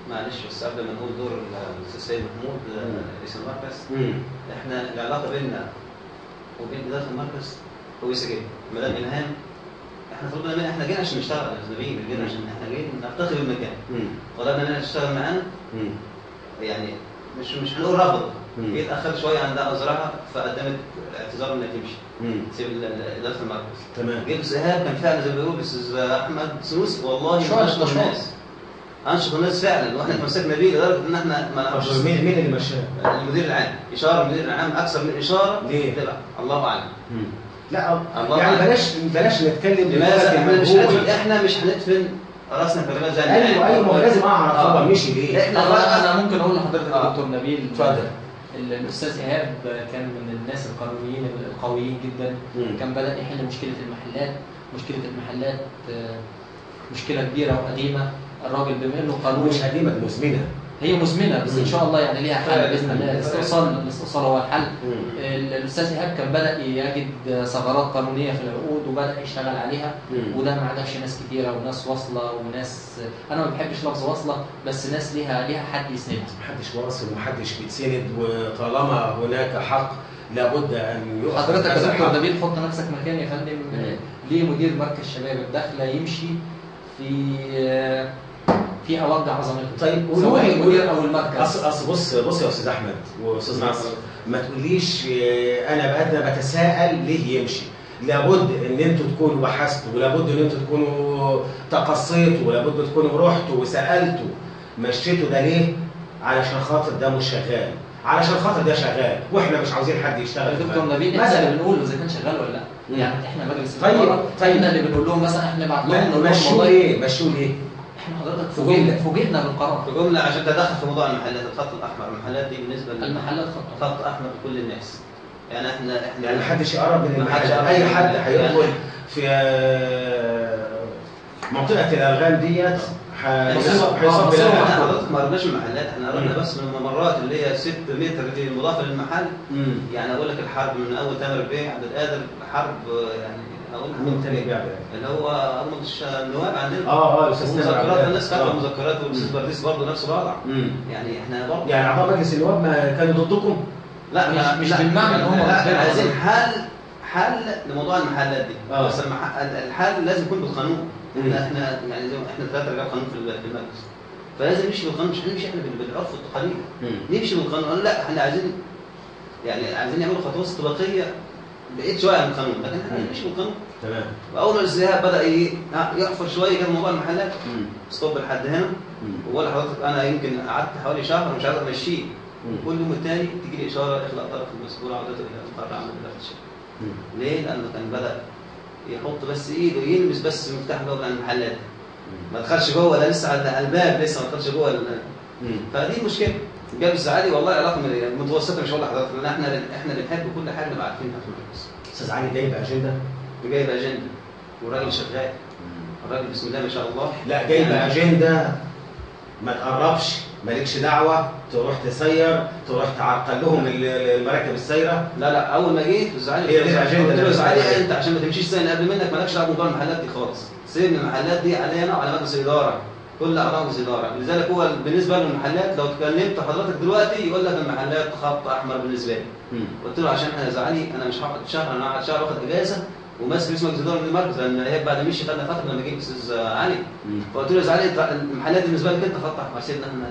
معلش بس قبل ما نقول دور الاستاذ سيد محمود آه، مم. رئيس المركز مم. احنا العلاقه بيننا وبين اداره المركز كويسه جدا مدام الهام احنا طلبنا منها احنا جينا عشان نشتغل يا استاذ نبيل جينا عشان احنا جايين نفتخر بالمكان مم. طلبنا منها تشتغل معانا مم. يعني مش مش هنقول رفض مم. هي اتاخرت شويه عن دعوه زراعه فقدمت اعتذار انها تمشي مم. تسيب ال- ال- اداره المركز تمام جيب ذهاب كان فعلا زي ما بيقول الاستاذ احمد سنوسي والله شوية انشط نشاط. الناس انشط الناس فعلا واحنا تمسكنا بيه لدرجه ان احنا ما نعرفش طب مين مين اللي مشاه؟ المدير العام اشاره المدير العام اكثر من اشاره ليه؟ تبع الله اعلم مم. لا الله يعني أعلم. بلاش بلاش نتكلم لماذا دلوقتي احنا مش مجهول. هندفن احنا مش هندفن راسنا في الرمال زي ما ايوه قال. ايوه ما هو لازم اعرف آه. هو مشي ليه احنا انا بقى انا ممكن اقول لحضرتك يا آه. دكتور نبيل اتفضل. ال- الاستاذ ايهاب كان من الناس القانونيين القويين جدا مم. كان بدا يحل مشكله المحلات مشكله المحلات آه، مشكله كبيره وقديمه الراجل بما انه قانوني مش قديمه دي مزمنه هي مزمنه بس ان شاء الله يعني ليها حل فعلا. باذن الله الاستئصال الاستئصال هو الحل مم. ال- الاستاذ ايهاب كان بدا يجد ثغرات قانونيه في العقود وبدا يشتغل عليها مم. وده ما عادش ناس كتيره وناس واصله وناس انا ما بحبش لفظ واصله بس ناس ليها ليها حد يسند محدش واصل ومحدش بيتسند وطالما هناك حق لابد ان يؤخذ حضرتك هذا يا دكتور الحق. نبيل حط نفسك مكاني يا فندم مم. ليه مدير مركز شباب الداخله يمشي في في اوج عظمته طيب قولوا سواء لي- المدير او المركز اصل اصل بص بص يا استاذ احمد واستاذ ناصر ما تقوليش آه، انا بقى أنا بتساءل ليه يمشي لابد ان انتوا تكونوا بحثتوا ولابد ان انتوا تكونوا تقصيتوا ولابد تكونوا رحتوا وسالتوا مشيتوا ده ليه؟ علشان خاطر ده مش شغال علشان خاطر ده شغال واحنا مش عاوزين حد يشتغل يا في دكتور المكان. نبيل احنا مثلا اللي بنقول اذا كان شغال ولا لا مم. يعني احنا مجلس طيب، الاداره طيب. احنا اللي بنقول لهم مثلا احنا نبعت لهم نقول ما- لهم مشوه والله ليه؟ مشوه ليه؟ احنا حضرتك في جملة. فوجئنا فوجئنا بالقرار في جمله عشان تدخل في موضوع المحلات الخط الاحمر المحلات دي بالنسبه لل- المحلات خط خط احمر لكل الناس يعني احنا احنا يعني محدش يقرب من محدش المحل يقرب اي من حد المحل. هيدخل يعني- في آه، منطقه الالغام ديت ح- بص- هيصاب آه، هيصاب بص- بلا احنا حق. حضرتك ما قربناش من المحلات احنا قربنا مم. بس من الممرات اللي هي 6 متر دي المضافه للمحل مم. يعني اقول لك الحرب من اول تامر بيه عبد القادر الحرب يعني اقول لك مين تاني بيعمل اللي هو اغمض الش- النواب عندنا اه اه الاستاذ تامر عبد مذكرات القادر. الناس فاكره آه. مذكرات والاستاذ برديس برضه نفس الوضع مم. يعني احنا برضه يعني اعضاء مجلس النواب ما كانوا ضدكم؟ لا مش- لا مش لا بالمعنى إن هم لا ضدنا. عايزين حل حل لموضوع المحلات دي آه. بس المح... الحل لازم يكون بالقانون مم. احنا احنا يعني زي ما احنا ثلاثه رجال قانون في ال- في المجلس فلازم نمشي بالقانون مش هنمشي احنا بال- بالعرف والتقاليد مم. نمشي بالقانون قالوا لا احنا عايزين يعني عايزين نعمل خطوات استباقيه بعيد شويه عن القانون لكن احنا مم. نمشي بالقانون تمام واول ما الاستهاب بدا ايه ها، يحفر شويه كان موضوع المحلات مم. ستوب لحد هنا مم. ولا حضرتك انا يمكن قعدت حوالي شهر مش عارف امشيه مم. كل يوم التاني تيجي لي اشاره اخلق طرف المسؤول عودته الى مقر عمل اداره الشركه مم. ليه؟ لانه كان بدا يحط بس ايده يلمس بس مفتاح باب المحلات ما دخلش جوه ده لسه على الباب لسه ما دخلش جوه ال- مم. فدي المشكله جاب الزعالي والله علاقه من- متوسطه مش هقول لحضرتك لان احنا احنا بنحب كل حاجه نبقى عارفينها في المجلس استاذ علي جايب اجنده؟ وجايب اجنده والراجل شغال الراجل بسم الله ما شاء الله لا جايب يعني- اجنده ما تقربش مالكش دعوه تروح تسير تروح تعرقل لهم ال- المراكب السايره لا لا اول ما جيت الزعالي هي دي الأجندة قلت له اللي الزعالي بتتكلم انت عشان ما تمشيش سنه قبل منك مالكش دعوه بموضوع المحلات دي خالص سيب المحلات دي علينا وعلى مجلس الاداره كل اعضاء مجلس الاداره لذلك هو بالنسبه للمحلات لو اتكلمت حضرتك دلوقتي يقول لك المحلات خط احمر بالنسبه لي مم. قلت له عشان انا زعلي انا مش هقعد شهر انا هقعد شهر واخد اجازه وماسك اسم مجلس الاداره من المركز لان هي بعد مشي خدنا فتره لما جه استاذ علي مم. فقلت له يا زعلي انت المحلات دي بالنسبه لك انت خط احمر سيبنا احنا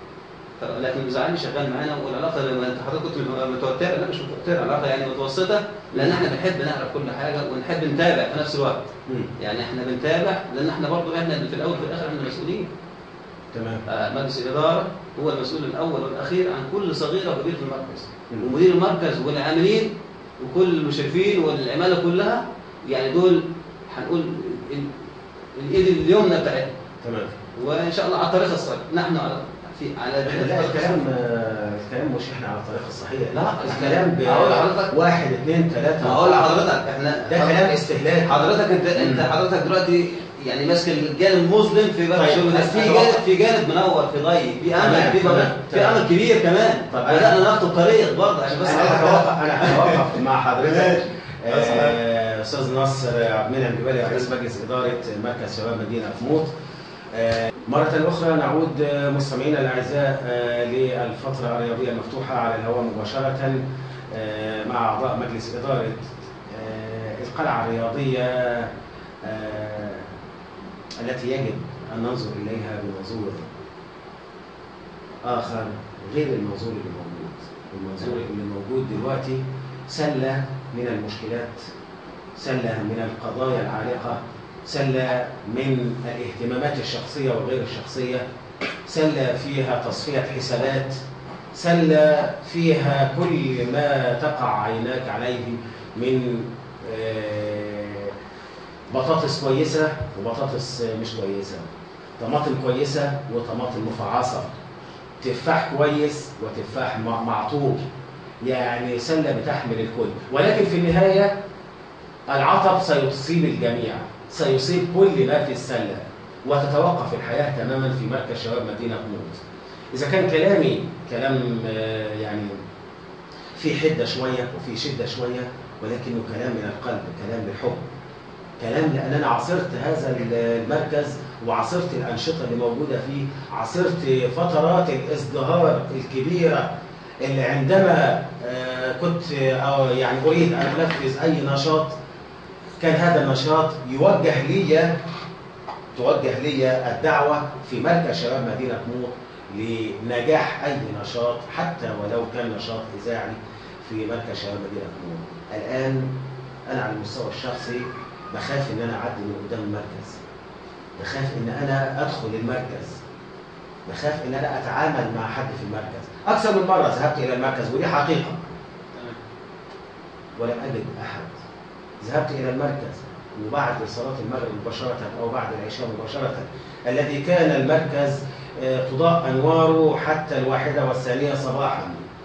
ف- لكن زعلي شغال معانا والعلاقه لما انت حضرتك كنت متوتره لا مش متوتره علاقه يعني متوسطه لان احنا بنحب نعرف كل حاجه ونحب نتابع في نفس الوقت مم. يعني احنا بنتابع لان احنا برضو احنا اللي في الاول وفي الاخر احنا مسؤولين تمام آه، مجلس الاداره هو المسؤول الاول والاخير عن كل صغيره وكبيره في المركز مم. ومدير المركز والعاملين وكل المشرفين والعماله كلها يعني دول هنقول ال- الايد اليمنى بتاعتنا تمام وان شاء الله على الطريق الصحيح نحن على في على لا الكلام آه، الكلام مش احنا على الطريق الصحيح لا، الكلام ب هقول لحضرتك- واحد اثنين ثلاثة هقول لحضرتك احنا ده كلام استهلاك حضرتك انت انت مم. حضرتك حضرتك دلوقتي يعني ماسك الجانب المظلم في باب طيب، الشغل ده في أنا- جانب في جانب منور في ضيق في تمام، امل في تمام، باب- في تمام. امل كبير كمان طب أنا- بدانا ناخد الطريق برضه عشان بس انا حضرتك هتوقف انا هتوقف مع حضرتك ماشي. آه، استاذ نصر عبد المنعم جبالي رئيس مجلس اداره مركز شباب مدينه فموت آه، مرة أخرى نعود آه، مستمعينا الأعزاء آه، للفترة الرياضية المفتوحة على الهواء مباشرة آه، مع أعضاء مجلس إدارة آه، القلعة الرياضية آه، التي يجب أن ننظر إليها بمنظور آخر غير المنظور اللي موجود المنظور اللي موجود دلوقتي سلة من المشكلات سلة من القضايا العالقة سلة من الاهتمامات الشخصية وغير الشخصية سلة فيها تصفية حسابات سلة فيها كل ما تقع عيناك عليه من آه، بطاطس كويسة وبطاطس مش كويسة طماطم كويسة وطماطم مفعصة تفاح كويس وتفاح مع- معطور يعني سلة بتحمل الكل ولكن في النهاية العطب سيصيب الجميع سيصيب كل ما في السلة وتتوقف الحياة تماما في مركز شباب مدينة نوط إذا كان كلامي كلام آه، يعني في حدة شوية وفي شدة شوية ولكنه كلام من القلب كلام بالحب كلام لأن أنا عاصرت هذا المركز وعاصرت الأنشطة اللي موجودة فيه عاصرت فترات الازدهار الكبيرة اللي عندما آه، كنت آه، يعني أريد أن أنفذ أي نشاط كان هذا النشاط يوجه لي توجه لي الدعوة في مركز شباب مدينة نور لنجاح أي نشاط حتى ولو كان نشاط إذاعي في مركز شباب مدينة نور الآن أنا على المستوى الشخصي بخاف إن أنا أعدي من قدام المركز بخاف إن أنا أدخل المركز بخاف إن أنا أتعامل مع حد في المركز أكثر من مرة ذهبت إلى المركز ودي حقيقة ولم أجد أحد ذهبت إلى المركز وبعد صلاة المغرب مباشرة أو بعد العشاء مباشرة الذي كان المركز آه، تضاء أنواره حتى الواحدة والثانية صباحا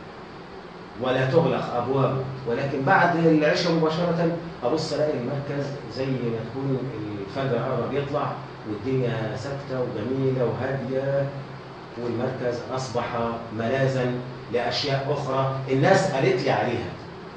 ولا تغلق أبوابه ولكن بعد العشاء مباشرة أبص ألاقي المركز زي ما تكون الفجر قرب يطلع والدنيا ساكتة وجميلة وهادية والمركز أصبح ملاذا لأشياء أخرى الناس قالت لي عليها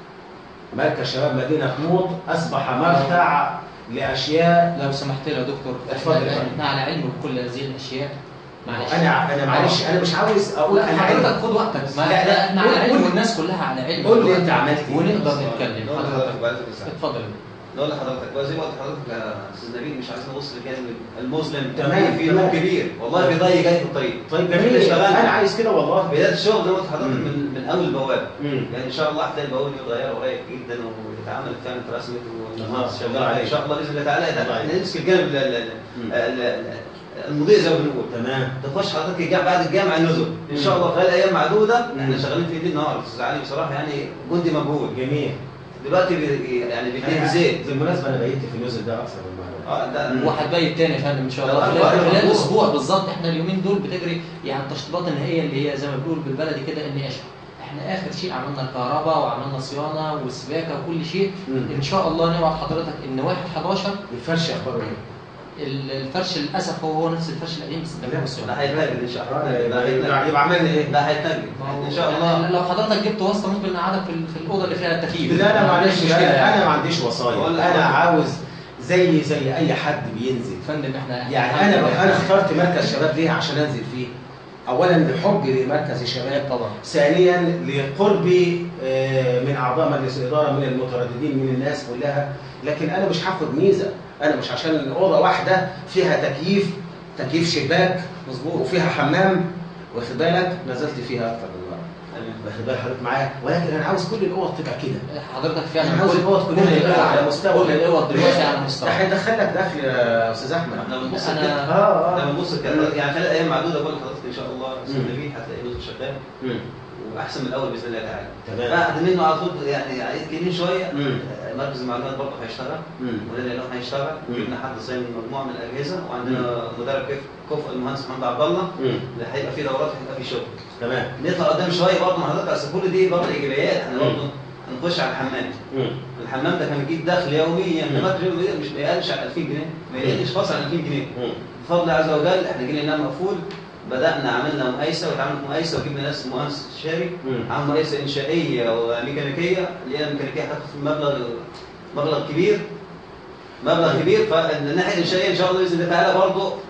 مركز شباب مدينة نوط أصبح مرتع لأشياء لو سمحت لي يا دكتور اتفضل احنا يا فندم. احنا على علم بكل هذه الاشياء معلش أنا أنا معلش أنا مش عاوز أقول لا أنا حضرتك عارف خد وقتك ما لا، لا، احنا قول- على علم قول- والناس كلها على علم قول لي أنت عملت إيه ونقدر نتكلم نقول حضرتك لحضرتك بعد إذنك. اتفضل نقول لحضرتك بقى زي ما قلت لحضرتك يا استاذ نبيل مش عايز نبص للجانب المظلم تمام، في تمام. نور كبير والله في ضي جاي في الطريق طيب إحنا جميل اشتغلنا. أنا عايز كده والله بدايه الشغل زي ما قلت لحضرتك مم. من من اول البوابه مم. يعني ان شاء الله هتلاقي البوابه دي متغيره قريب جدا وتتعامل فعلا اترسمت الله والمهندس الله شغال عليك. ان شاء الله باذن الله تعالى الله ده عليك. احنا نمسك الجانب ال- ال- مم. ال- ال- المضيء زي ما بنقول تمام تخش حضرتك الجامع بعد الجامع النزل ان شاء الله خلال ايام معدوده مم. احنا شغالين في ليل نهار استاذ علي بصراحه يعني جندي مجهود جميل دلوقتي بي- يعني بيديه زيت بالمناسبة أنا بقيت في النزل ده أكثر من مرة اه ده وهتبيت تاني يا فندم ان شاء لا، الله لا، خلال لا، خلال لا. اسبوع بالظبط احنا اليومين دول بتجري يعني التشطيبات النهائيه اللي هي زي ما بنقول بالبلدي كده النقاشه احنا اخر شيء عملنا الكهرباء وعملنا صيانه والسباكه وكل شيء مم. ان شاء الله نوعد حضرتك ان 1 11 الفرش أخباره إيه؟ ال- الفرش للاسف هو هو نفس الفرش القديم بس ده ده الصيانه هيتنجد ان شاء الله ده يبقى هيتنجد يبقى عملنا إيه؟ ده هيتنجد ما هو ان شاء الله يعني لو حضرتك جبت واسطه ممكن نقعدك في, ال- في الاوضه اللي فيها التكييف لا لا معلش مش مشكله انا يعني. انا ما عنديش وصايا ولا- انا عاوز زي زي اي حد بينزل فندم احنا يعني انا انا اخترت مركز شباب ليه عشان انزل فيه اولا بحبي لمركز الشباب طبعا ثانيا لقربي آه، من اعضاء مجلس الاداره من المترددين من الناس كلها لكن انا مش هاخد ميزه انا مش عشان اوضه واحده فيها تكييف تكييف شباك مظبوط وفيها حمام واخد بالك نزلت فيها اكتر من مره واخد بال حضرتك معايا ولكن انا عاوز كل الاوض تبقى كده حضرتك فعلا انا عاوز كل- الاوض كلها كل تبقى الأوض- على مستوى كل الاوض دلوقتي على مستوى ده هيدخلك دخل يا استاذ احمد احنا بنبص أنا- كده اه احنا اه بنبص كده يعني خلال ايام معدوده بقول لحضرتك ان شاء الله استاذ مم. نبيل هتلاقي نزل شغال مم. واحسن من الاول باذن الله تعالى تمام بعد منه على طول يعني عايز كلمين شويه مم. آه، مركز المعلومات برضه هيشتغل مم. ولاد العلوم هيشتغل مم. جبنا حد صين مجموعه من الاجهزه وعندنا مدرب كيف كفء المهندس محمد عبد الله مم. اللي هيبقى في دورات هيبقى في شغل تمام نطلع قدام شويه برضه مع حضرتك اصل كل دي برضه ايجابيات احنا مم. برضه هنخش على الحمام مم. الحمام ده كان بيجيب دخل يوميا مم. المركز مش ما يقلش عن 2000 جنيه ما يقلش خالص عن 2000 جنيه مم. بفضل الله عز وجل احنا جينا لنا مقفول بدانا عملنا مقايسه وتعاملت مقايسه وجبنا ناس مهندس استشاري مم. عمل مقايسه انشائيه وميكانيكيه اللي هي الميكانيكيه هتاخد في مبلغ مبلغ كبير مبلغ كبير فالناحيه الانشائيه ان شاء الله باذن الله تعالى برضه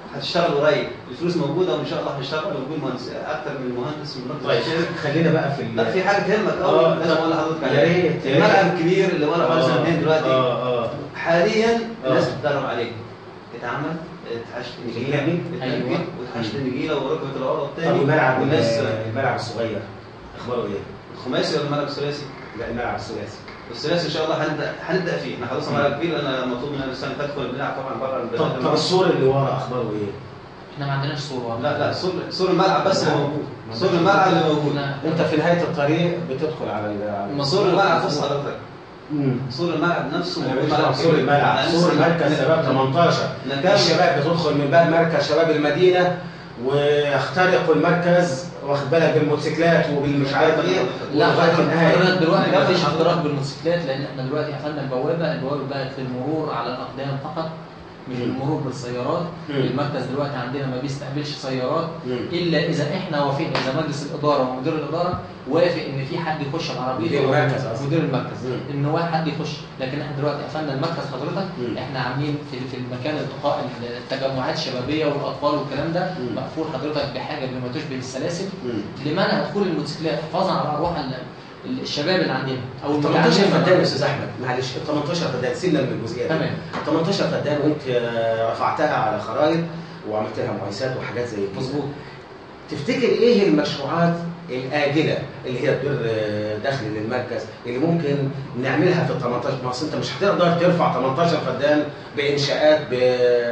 هتشتغل قريب الفلوس موجوده وان شاء الله هنشتغل ويكون مهندس اكتر من مهندس من مهندس طيب الشركة. خلينا بقى في ال- لا في حاجه تهمك آه، قوي لازم طب- اقول لحضرتك يا عليها ريت، يا الملعب ريت. الكبير اللي ورا بقى سنتين دلوقتي اه اه حاليا آه. الناس بتدرب عليه اتعمل اتحشت نجيله جميل. اتنجد أيوة. واتحشت نجيله وركبت العرض طب الثاني الملعب والناس الملعب الصغير اخباره ايه؟ الخماسي ولا الملعب الثلاثي؟ لا الملعب الثلاثي الثلاثي ان شاء الله هنبدا هنبدا فيه احنا خلاص ملعب كبير انا مطلوب مننا السنه اللي فاتت كنا بنلعب طبعا بره طب طب السور اللي ورا اخباره ايه؟ احنا ما عندناش صوره لا لا سور سور الملعب بس اللي موجود سور الملعب اللي موجود إحنا- انت في نهايه الطريق بتدخل على ال- على مظبوط. سور الملعب بص حضرتك مم. سور الملعب نفسه انا موجود مش ملعب سور كبير. الملعب أنا سور لسه- مركز شباب 18 نكمل. الشباب بتدخل من باب مركز شباب المدينه ويخترقوا المركز واخد بالك بالموتوسيكلات وبالمش عارف ايه لا ولغايه النهايه حضرتك دلوقتي لا، ما فيش حضرتك. اختراق بالموتوسيكلات لان احنا دلوقتي قفلنا البوابه البوابه بقت للمرور على الاقدام فقط مش مم. المرور بالسيارات مم. المركز دلوقتي عندنا ما بيستقبلش سيارات مم. الا اذا احنا وافقنا اذا مجلس الاداره ومدير الاداره وافق ان في حد يخش بعربيته مدير أو المركز قصدي. مدير المركز مم. ان هو حد يخش لكن احنا دلوقتي قفلنا المركز حضرتك مم. احنا عاملين في في المكان التقاء التجمعات الشبابيه والاطفال والكلام ده مم. مقفول حضرتك بحاجه بما تشبه السلاسل مم. لمنع دخول الموتوسيكلات حفاظا على ارواح ال- ال- الشباب اللي عندنا او 18 المتعلمين. فدان يا استاذ احمد معلش 18 فدان سيبنا من الجزئيه دي تمام 18 فدان وانت آه، رفعتها على خرائط وعملت لها مقايسات وحاجات زي كده مظبوط تفتكر ايه المشروعات الاجله اللي هي تدر آه، دخل للمركز اللي ممكن نعملها في ال 18 ما أصل انت مش هتقدر ترفع 18 فدان بانشاءات ب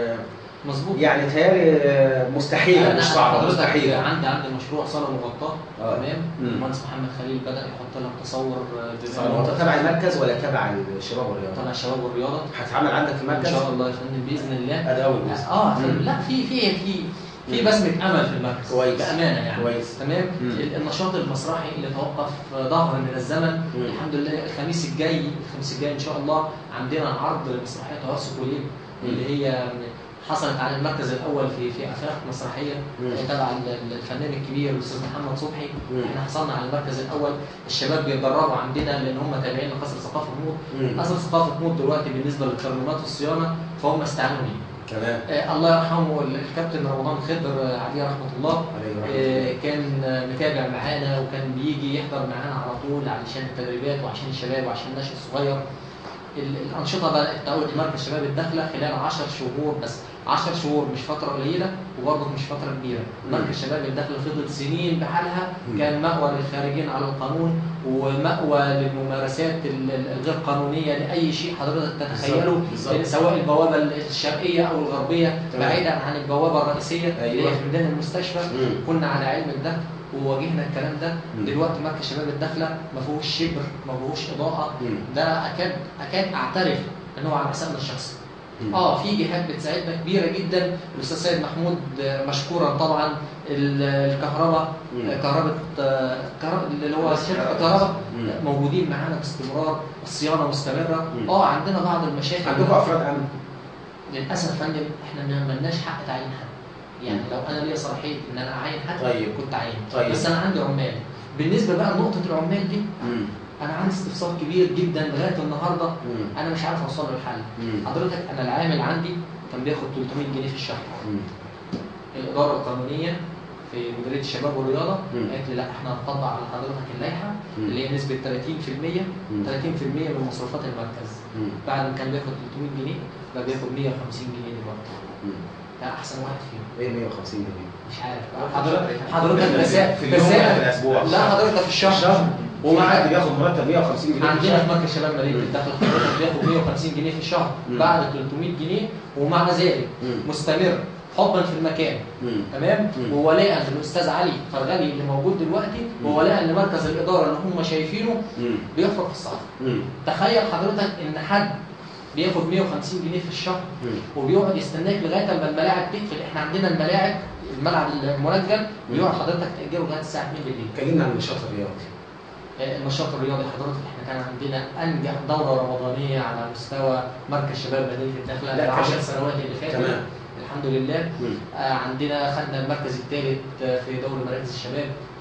مظبوط يعني تهيألي آه، مستحيله أنا مش صعبه حضرتك مستحيله عندي عندي مشروع صاله مغطاه آه. تمام مم. المهندس محمد خليل بدا يحط لها تصور آه، هو بما- تبع المركز ولا تبع الشباب والرياضه؟ تبع الشباب والرياضه هتتعمل عندك في ان المركز؟ شاء الله يا فندم باذن الله ادي اول جزء اه مم. لا في في في في مم. بسمه امل في المركز كويس. بامانه يعني كويس. تمام مم. ال- النشاط المسرحي اللي توقف ظهر من الزمن مم. الحمد لله الخميس الجاي الخميس الجاي ان شاء الله عندنا عرض لمسرحيه توسط وليب مم. اللي هي حصلت على المركز الاول في في افاق مسرحيه مم. تبع ال- الفنان الكبير الاستاذ محمد صبحي مم. احنا حصلنا على المركز الاول الشباب بيتدربوا عندنا لان هم تابعين لقصر ثقافه موت مم. قصر ثقافه موت دلوقتي بالنسبه للترميمات والصيانه فهم استعانوني تمام آه الله يرحمه الكابتن رمضان خضر آه، عليه رحمه الله عليه رحمة آه كان آه، متابع معانا وكان بيجي يحضر معانا على طول علشان التدريبات وعشان الشباب وعشان النشء الصغير ال- الانشطه بدات تعود مركز شباب الداخله خلال 10 شهور بس 10 شهور مش فتره قليله وبرضه مش فتره كبيره مم. مركز شباب الداخله فضلت سنين بحالها مم. كان مأوى للخارجين على القانون ومأوى للممارسات ال- ال- الغير قانونيه لاي شيء حضرتك تتخيله بالظبط. سواء البوابه الشرقيه او الغربيه تمام. بعيدا عن البوابه الرئيسيه اللي أيوة. هي في ميدان المستشفى مم. كنا على علم ده وواجهنا الكلام ده مم. دلوقتي مركز شباب الداخله ما فيهوش شبر ما فيهوش اضاءه مم. ده اكاد اكاد اعترف ان هو على حسابنا الشخصي مم. اه في جهات بتساعدنا كبيره جدا الاستاذ سيد محمود آه، مشكورا طبعا ال- الكهرباء مم. آه، كهرباء آه، كهرباء اللي هو بس شركه كهرباء. الكهرباء مم. آه، موجودين معانا باستمرار الصيانه مستمره مم. اه عندنا بعض المشاكل عندكم افراد امن للاسف يا فندم احنا ما ملناش حق تعيين حد يعني لو انا ليا صلاحيه ان انا اعين حد طيب. كنت اعين طيب. بس انا عندي عمال بالنسبه بقى لنقطه العمال دي مم. انا عندي استفسار كبير جدا لغايه النهارده مم. انا مش عارف اوصل له الحل مم. حضرتك انا العامل عندي كان بياخد 300 جنيه في الشهر مم. الاداره القانونيه في مديريه الشباب والرياضه مم. قالت لي لا احنا هنطبق على حضرتك اللائحه مم. اللي هي نسبه 30% 30% مم. من مصروفات المركز مم. بعد ما كان بياخد 300 جنيه بقى بياخد 150 جنيه دلوقتي مم. ده احسن واحد فيهم ايه 150 جنيه مش عارف في حضرتك الشهر. حضرتك رسائل في اليوم ولا في الاسبوع؟ لا حضرتك في الشهر وما حد بياخد مرتب 150 جنيه في عندنا الشهر؟ في مركز شباب مدينه مم. الدخل حضرتك بياخد 150 جنيه في الشهر مم. بعد 300 جنيه ومع ذلك مم. مستمر حبا في المكان مم. تمام مم. وولاء للاستاذ علي فرغلي اللي موجود دلوقتي مم. وولاء لمركز الاداره اللي هم شايفينه مم. بيخرج في الصعب مم. تخيل حضرتك ان حد بياخد 150 جنيه في الشهر مم. وبيقعد يستناك لغايه اما الملاعب تقفل احنا عندنا الملاعب الملعب المنجم بيقعد حضرتك تاجره لغايه الساعه 2 بالليل كلمنا عن النشاط الرياضي آه، النشاط الرياضي حضرتك احنا كان عندنا انجح دوره رمضانيه على مستوى مركز شباب مدينه الداخله لا، العشر كمان. سنوات اللي فاتت تمام. الحمد لله مم. آه، عندنا خدنا المركز الثالث آه، في دوري مراكز الشباب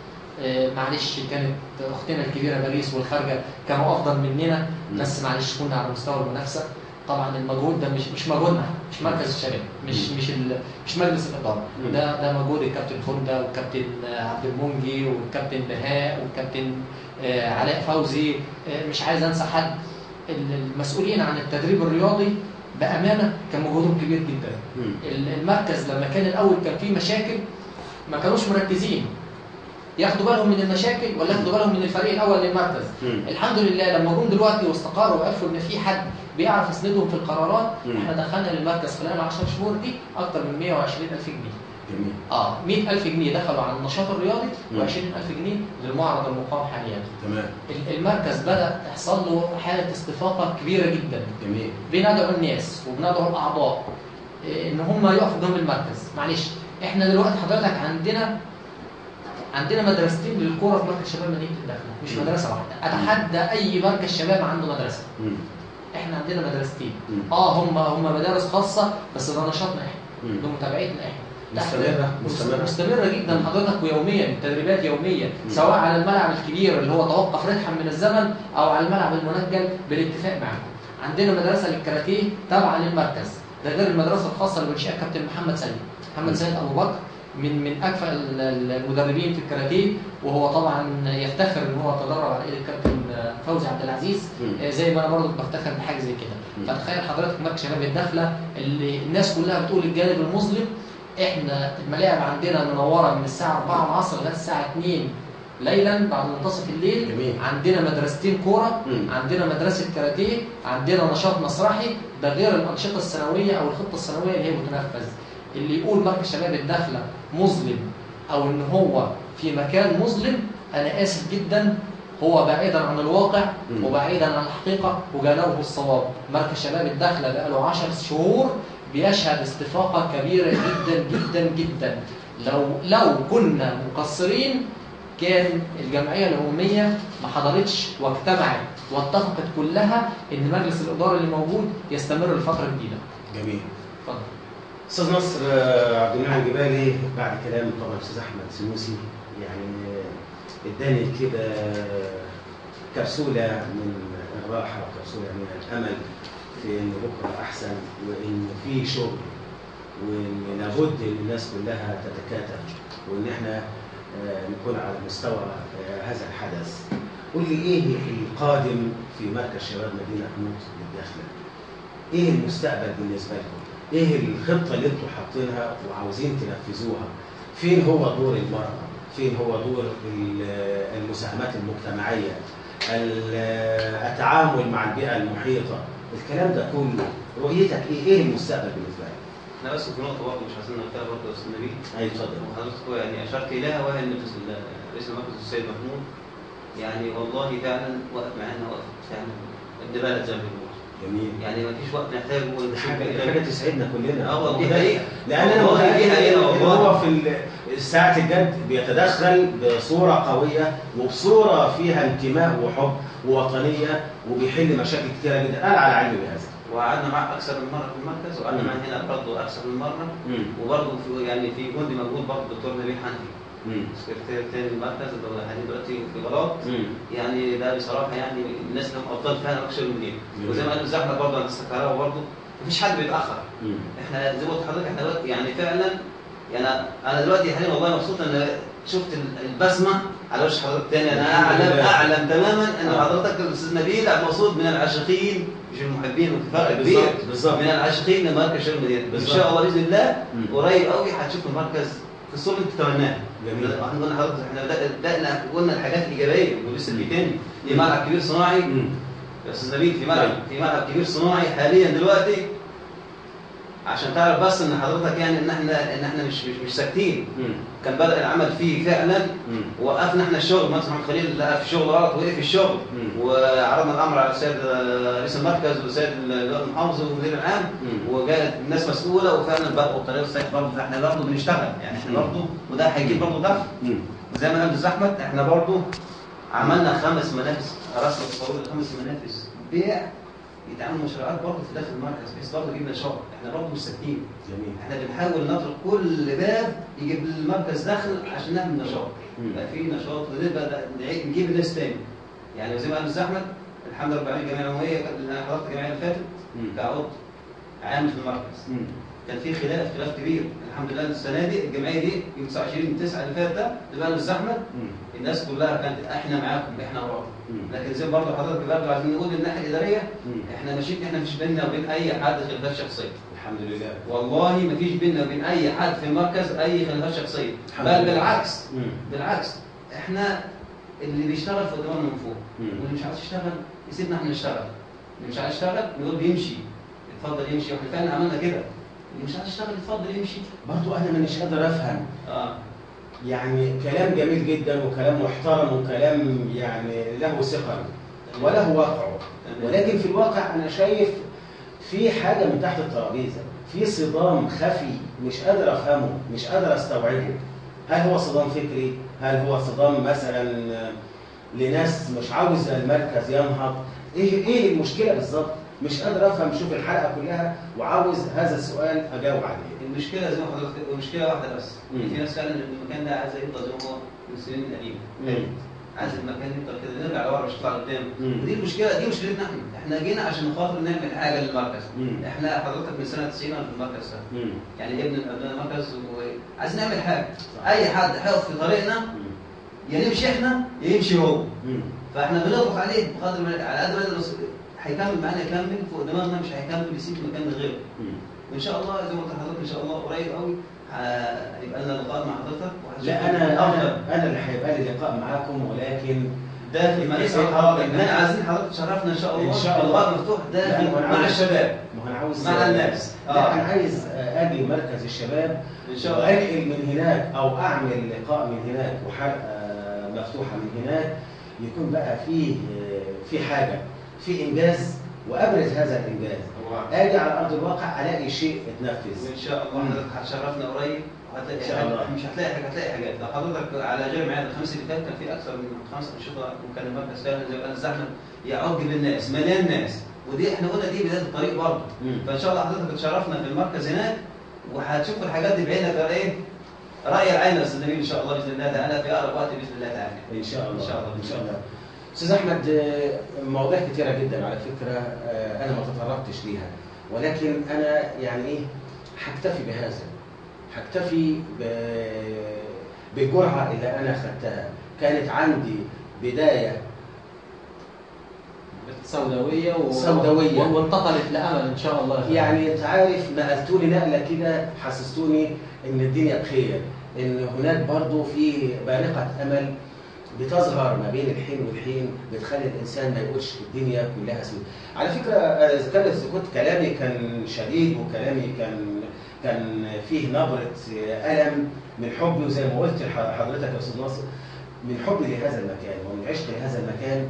آه، معلش كانت اختنا الكبيره باريس والخارجه كانوا افضل مننا مم. بس معلش كنا على مستوى المنافسه طبعا المجهود ده مش مش مجهودنا مش مركز الشباب مش مش ال- مش مجلس الاداره مم. ده ده مجهود الكابتن خلده والكابتن عبد المنجي والكابتن بهاء والكابتن آه، علاء فوزي آه، مش عايز انسى حد ال- المسؤولين عن التدريب الرياضي بامانه كان مجهودهم كبير جدا مم. ال- المركز لما كان الاول كان فيه مشاكل ما كانوش مركزين ياخدوا بالهم من المشاكل ولا ياخدوا بالهم من الفريق الاول للمركز مم. الحمد لله لما جم دلوقتي واستقروا وعرفوا ان في حد بيعرف يسندهم في القرارات مم. احنا دخلنا للمركز خلال 10 شهور دي اكتر من 120 الف جنيه جميل اه 100 الف جنيه دخلوا على النشاط الرياضي مم. و20 الف جنيه للمعرض المقام حاليا تمام ال- المركز بدا تحصل له حاله استفاقه كبيره جدا جميل بندعو الناس وبندعو الاعضاء إيه، ان هم يقفوا جنب المركز معلش احنا دلوقتي حضرتك عندنا عندنا مدرستين للكوره في مركز شباب مدينه الداخله مش مم. مدرسه واحده اتحدى اي مركز شباب عنده مدرسه مم. احنا عندنا مدرستين مم. اه هم هم مدارس خاصه بس ده نشاطنا احنا مم. ده متابعتنا احنا مستمرة مستمرة مستمره جدا حضرتك ويوميا التدريبات يوميا مم. سواء على الملعب الكبير اللي هو توقف رتحا من الزمن او على الملعب المنجل بالاتفاق معاكم عندنا مدرسه للكاراتيه تابعه للمركز ده غير المدرسه الخاصه اللي بينشئها كابتن محمد سيد محمد مم. سيد ابو بكر من من اكفأ ال- ال- المدربين في الكاراتيه وهو طبعا يفتخر ان هو تدرب على ايد الكابتن فوزي عبد العزيز مم. آه، زي ما انا برضه بفتخر بحاجه زي مم. كده فتخيل حضرتك مركز شباب الداخله اللي الناس كلها بتقول الجانب المظلم احنا الملاعب عندنا منوره من الساعه 4 العصر لغايه الساعه 2 ليلا بعد منتصف الليل جميل. عندنا مدرستين كوره مم. عندنا مدرسه كاراتيه عندنا نشاط مسرحي ده غير الانشطه السنويه او الخطه السنويه اللي هي بتنفذ اللي يقول مركز شباب الداخله مظلم او ان هو في مكان مظلم انا اسف جدا هو بعيدا عن الواقع مم. وبعيدا عن الحقيقه وجانبه الصواب مركز شباب الداخله بقاله 10 شهور بيشهد استفاقه كبيره جدا جدا جدا لو لو كنا مقصرين كان الجمعيه العموميه ما حضرتش واجتمعت واتفقت كلها ان مجلس الاداره اللي موجود يستمر لفتره جديده. جميل اتفضل. استاذ نصر آه، عبد المنعم جبالي بعد كلام طبعا استاذ احمد سنوسي يعني آه، اداني كده كبسوله من الراحه وكبسوله من الامل في ان بكره احسن وان في شغل وان لابد ان الناس كلها تتكاتف وان احنا آه، نكون على مستوى آه، هذا الحدث. قول لي ايه القادم في مركز شباب مدينه نوط للداخله؟ ايه المستقبل بالنسبه لكم؟ ايه الخطه اللي انتم حاطينها وعاوزين تنفذوها؟ فين هو دور المراه؟ فين هو دور ال- المساهمات المجتمعيه؟ ال- التعامل مع البيئه المحيطه؟ الكلام ده كله رؤيتك ايه؟ ايه المستقبل بالنسبه لك؟ احنا بس في نقطه برضه مش عايزين نقولها برضه يا استاذ نبيل اي اتفضل. وحضرتك يعني اشرت اليها وهي ان رئيس المركز السيد محمود يعني والله فعلا وقف معانا وقف فعلا ابن بلد زي ما بيقولوا جميل. يعني ما فيش وقت نحتاجه دي حاجه دي حاجه تسعدنا كلنا. اه والله دي دي حقيقه لان انا والله دي متاكد حقيقه ان والله هو في ال- ساعه الجد بيتدخل بصوره قويه وبصوره فيها انتماء وحب ووطنيه وبيحل مشاكل كثيره جدا انا على علم بهذا. وقعدنا معاه اكثر من مره في المركز وقعدنا مم. معاه هنا برضه اكثر من مره مم. وبرضه في يعني في جندي موجود برضه الدكتور نبيل حنفي مم. سكرتير تاني المركز اللي هو حاليا دلوقتي في بلاط مم. يعني ده بصراحه يعني الناس اللي هم ابطال فعلا اكثر من دي جميل. وزي ما قال الزحمه برضه عند السكراوي برضه مفيش حد بيتاخر مم. احنا زي ما قلت لحضرتك احنا دلوقتي يعني فعلا يعني انا دلوقتي حاليا والله مبسوط ان شفت ال- البسمه على وش حضرتك تاني انا الحمد اعلم لله. اعلم تماما ان آه. حضرتك الاستاذ نبيل عبد المقصود من العاشقين مش المحبين وفي فرق كبير بالظبط بالظبط. من العاشقين لمركز شباب المدينه ان بالظبط. شاء الله باذن الله مم. قريب قوي هتشوف المركز في الصوره اللي تتمناها جميل. احنا قلنا لحضرتك احنا بدأ- بدانا قلنا الحاجات الايجابيه ولسه في تاني في ملعب كبير صناعي مم. يا استاذ نبيل في ملعب طيب. في ملعب كبير صناعي حاليا دلوقتي عشان تعرف بس ان حضرتك يعني ان احنا ان احنا مش مش, مش ساكتين مم. كان بدا العمل فيه فعلا مم. وقفنا احنا الشغل مهندس محمد خليل لقى في الشغل غلط وقف الشغل مم. وعرضنا الامر على السيد رئيس المركز والسيد اللواء المحافظ والمدير العام مم. وجاءت الناس مسؤوله وفعلا بداوا الطريقه الصحيحه برضه احنا برضه بنشتغل يعني احنا مم. برضه وده هيجيب برضه دفع مم. وزي ما قال الاستاذ احمد احنا برضه عملنا خمس منافس رسم تصور خمس منافس بيع يتعمل مشروعات برضه في داخل المركز بحيث برضه يجيب نشاط احنا برضه مش ساكتين جميل. احنا بنحاول نطرق كل باب يجيب المركز دخل عشان نعمل نشاط مم. يبقى في نشاط ونبقى نعيد- نجيب الناس تاني يعني زي ما قال الاستاذ احمد الحمد لله رب العالمين الجمعيه العموميه كانت- انا حضرت الجمعيه اللي فاتت مم. كعضو عام في المركز مم. كان في خلاف خلاف كبير الحمد لله السنه دي الجمعيه دي يوم 29 9 اللي فات ده اللي بقى الزحمه مم. الناس كلها كانت احنا معاكم احنا وراكم مم. لكن زي برضه حضرتك برضه عايزين نقول من الناحيه الاداريه مم. احنا ماشيين احنا مش بيننا وبين اي حد خلافات شخصيه الحمد لله والله ما فيش بيننا وبين اي حد في المركز اي خلافات شخصيه الحمد بل لله. بالعكس مم. بالعكس احنا اللي بيشتغل في دماغنا من فوق مم. واللي مش عايز يشتغل يسيبنا احنا نشتغل اللي مش عايز يشتغل نقول بيمشي اتفضل يمشي واحنا فعلا عملنا كده اللي مش عايز يشتغل اتفضل يمشي برضو انا مانيش قادر افهم اه يعني كلام جميل جدا وكلام محترم وكلام يعني له ثقل وله واقعه ولكن في الواقع انا شايف في حاجه من تحت الترابيزه في صدام خفي مش قادر افهمه مش قادر استوعبه هل هو صدام فكري هل هو صدام مثلا لناس مش عاوزه المركز ينهض ايه ايه المشكله بالظبط مش قادر افهم شوف الحلقه كلها وعاوز هذا السؤال اجاوب عليه المشكله زي ما حضرتك المشكله واحده بس مم. في ناس فعلا المكان ده عايز يفضل زي ما هو من السنين القديمه مم. عايز المكان يفضل كده نرجع لورا مش نطلع لقدام مم. ودي المشكله دي مشكلتنا احنا احنا جينا عشان خاطر نعمل حاجه للمركز مم. احنا حضرتك من سنه 90 أنا في المركز ده مم. يعني ابن من ابناء المركز وعايزين نعمل حاجه اي حد هيقف في طريقنا مم. يا نمشي احنا يا يمشي هو مم. فاحنا بنضغط عليه بقدر ما على قد ما نقدر نص- هيكمل معانا يكمل فوق دماغنا مش هيكمل يسيب مكان لغيره مم. وان شاء الله زي ما قلت لحضرتك ان شاء الله قريب قوي هيبقى لنا لقاء مع حضرتك وهتشوف لا انا افضل انا انا اللي هيبقى لي لقاء معاكم ولكن ده في مجلس الحراره احنا عايزين حضرتك تشرفنا ان شاء الله إن شاء الله. اللقاء مفتوح ده لا، في- وأنا مع عاوز- الشباب ما هو انا عاوز مع الناس. لا آه. انا عايز اجي مركز الشباب ان شاء الله وانقل من هناك او اعمل لقاء من هناك وحلقه مفتوحه من هناك يكون بقى فيه في حاجه في انجاز وابرز هذا الانجاز اجي على ارض الواقع الاقي شيء اتنفذ وان شاء الله مم. حضرتك هتشرفنا قريب وهتلاقي إن شاء الله. مش هتلاقي حاجه هتلاقي حاجات لو حضرتك على غير معاد الخميس اللي فات كان في اكثر من خمس انشطه وكان المركز فعلا زي ما قال الزحمه يعج بالناس مليان ناس ودي احنا قلنا دي بدايه الطريق برضه مم. فان شاء الله حضرتك تشرفنا في المركز هناك وهتشوف الحاجات دي بعينك بقى ايه راي العين يا استاذ نبيل ان شاء الله باذن الله تعالى في اقرب وقت باذن الله تعالى ان شاء الله إن شاء الله. ان شاء الله استاذ احمد آه، مواضيع كتيره جدا على فكره آه، انا ما تطرقتش ليها ولكن انا يعني ايه هكتفي بهذا هكتفي ب- بالجرعه اللي انا خدتها كانت عندي بدايه سوداويه و... سوداوية. و- وانتقلت لامل ان شاء الله يعني انت عارف نقلتوني نقله كده حسستوني ان الدنيا بخير ان هناك برضو في بارقه امل بتظهر ما بين الحين والحين بتخلي الانسان ما يقولش الدنيا كلها سود. على فكره آه، اذا كان إذا كنت كلامي كان شديد وكلامي كان كان فيه نبره آه، الم من حبي وزي ما قلت لحضرتك يا استاذ ناصر من حبي لهذا المكان ومن عشقي لهذا المكان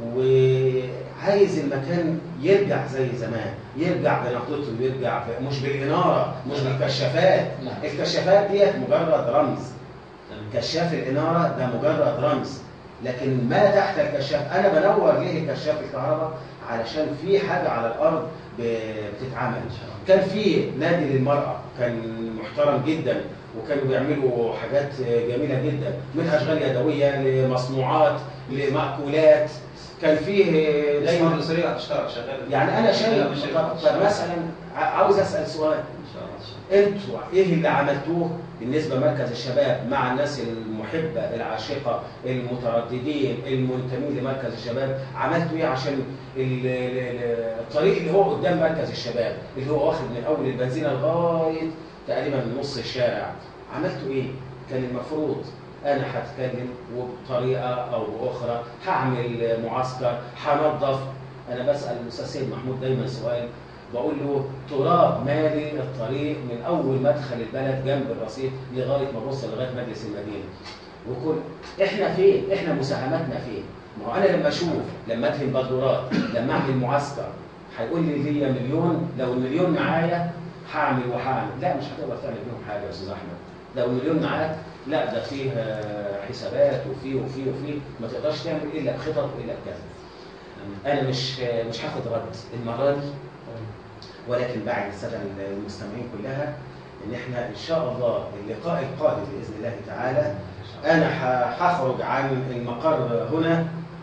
وعايز المكان يرجع زي زمان يرجع بنقطته يرجع ب- مش بالاناره مش بالكشافات نعم. الكشافات ديت مجرد رمز كشاف الاناره ده مجرد رمز لكن ما تحت الكشاف انا بنور ليه كشاف الكهرباء علشان في حاجه على الارض ب- بتتعمل كان في نادي للمراه كان محترم جدا وكانوا بيعملوا حاجات جميله جدا من اشغال يدويه لمصنوعات لمأكولات كان فيه دايما دايما الاسريه هتشتغل شغاله يعني انا لا، شايف مش طب طب مثلا ع- عاوز اسال سؤال ان شاء الله انتوا ايه اللي عملتوه بالنسبه لمركز الشباب مع الناس المحبه العاشقه المترددين المنتمين لمركز الشباب عملتوا ايه عشان ال- ال- ال- الطريق اللي هو قدام مركز الشباب اللي هو واخد من اول البنزينه لغايه تقريبا نص الشارع عملتوا ايه كان المفروض انا هتكلم وبطريقه او باخرى هعمل معسكر هنظف انا بسال الاستاذ سيد محمود دايما سؤال بقول له تراب مالي الطريق من اول مدخل البلد جنب الرصيف لغايه ما اوصل لغايه مجلس المدينه وكل احنا فين؟ احنا مساهمتنا فين؟ ما هو انا لما اشوف لما ادهن بلدورات لما اعمل معسكر هيقول لي ليا مليون لو المليون معايا هعمل وهعمل لا مش هتقدر تعمل بيهم حاجه يا استاذ احمد لو المليون معاك لا ده فيه آه، حسابات وفيه وفيه وفيه ما تقدرش تعمل الا بخطط والا بكذا انا مش آه، مش هاخد رد المره دي ولكن بعد الساده المستمعين كلها ان احنا ان شاء الله اللقاء القادم باذن الله تعالى انا ه- هخرج عن المقر هنا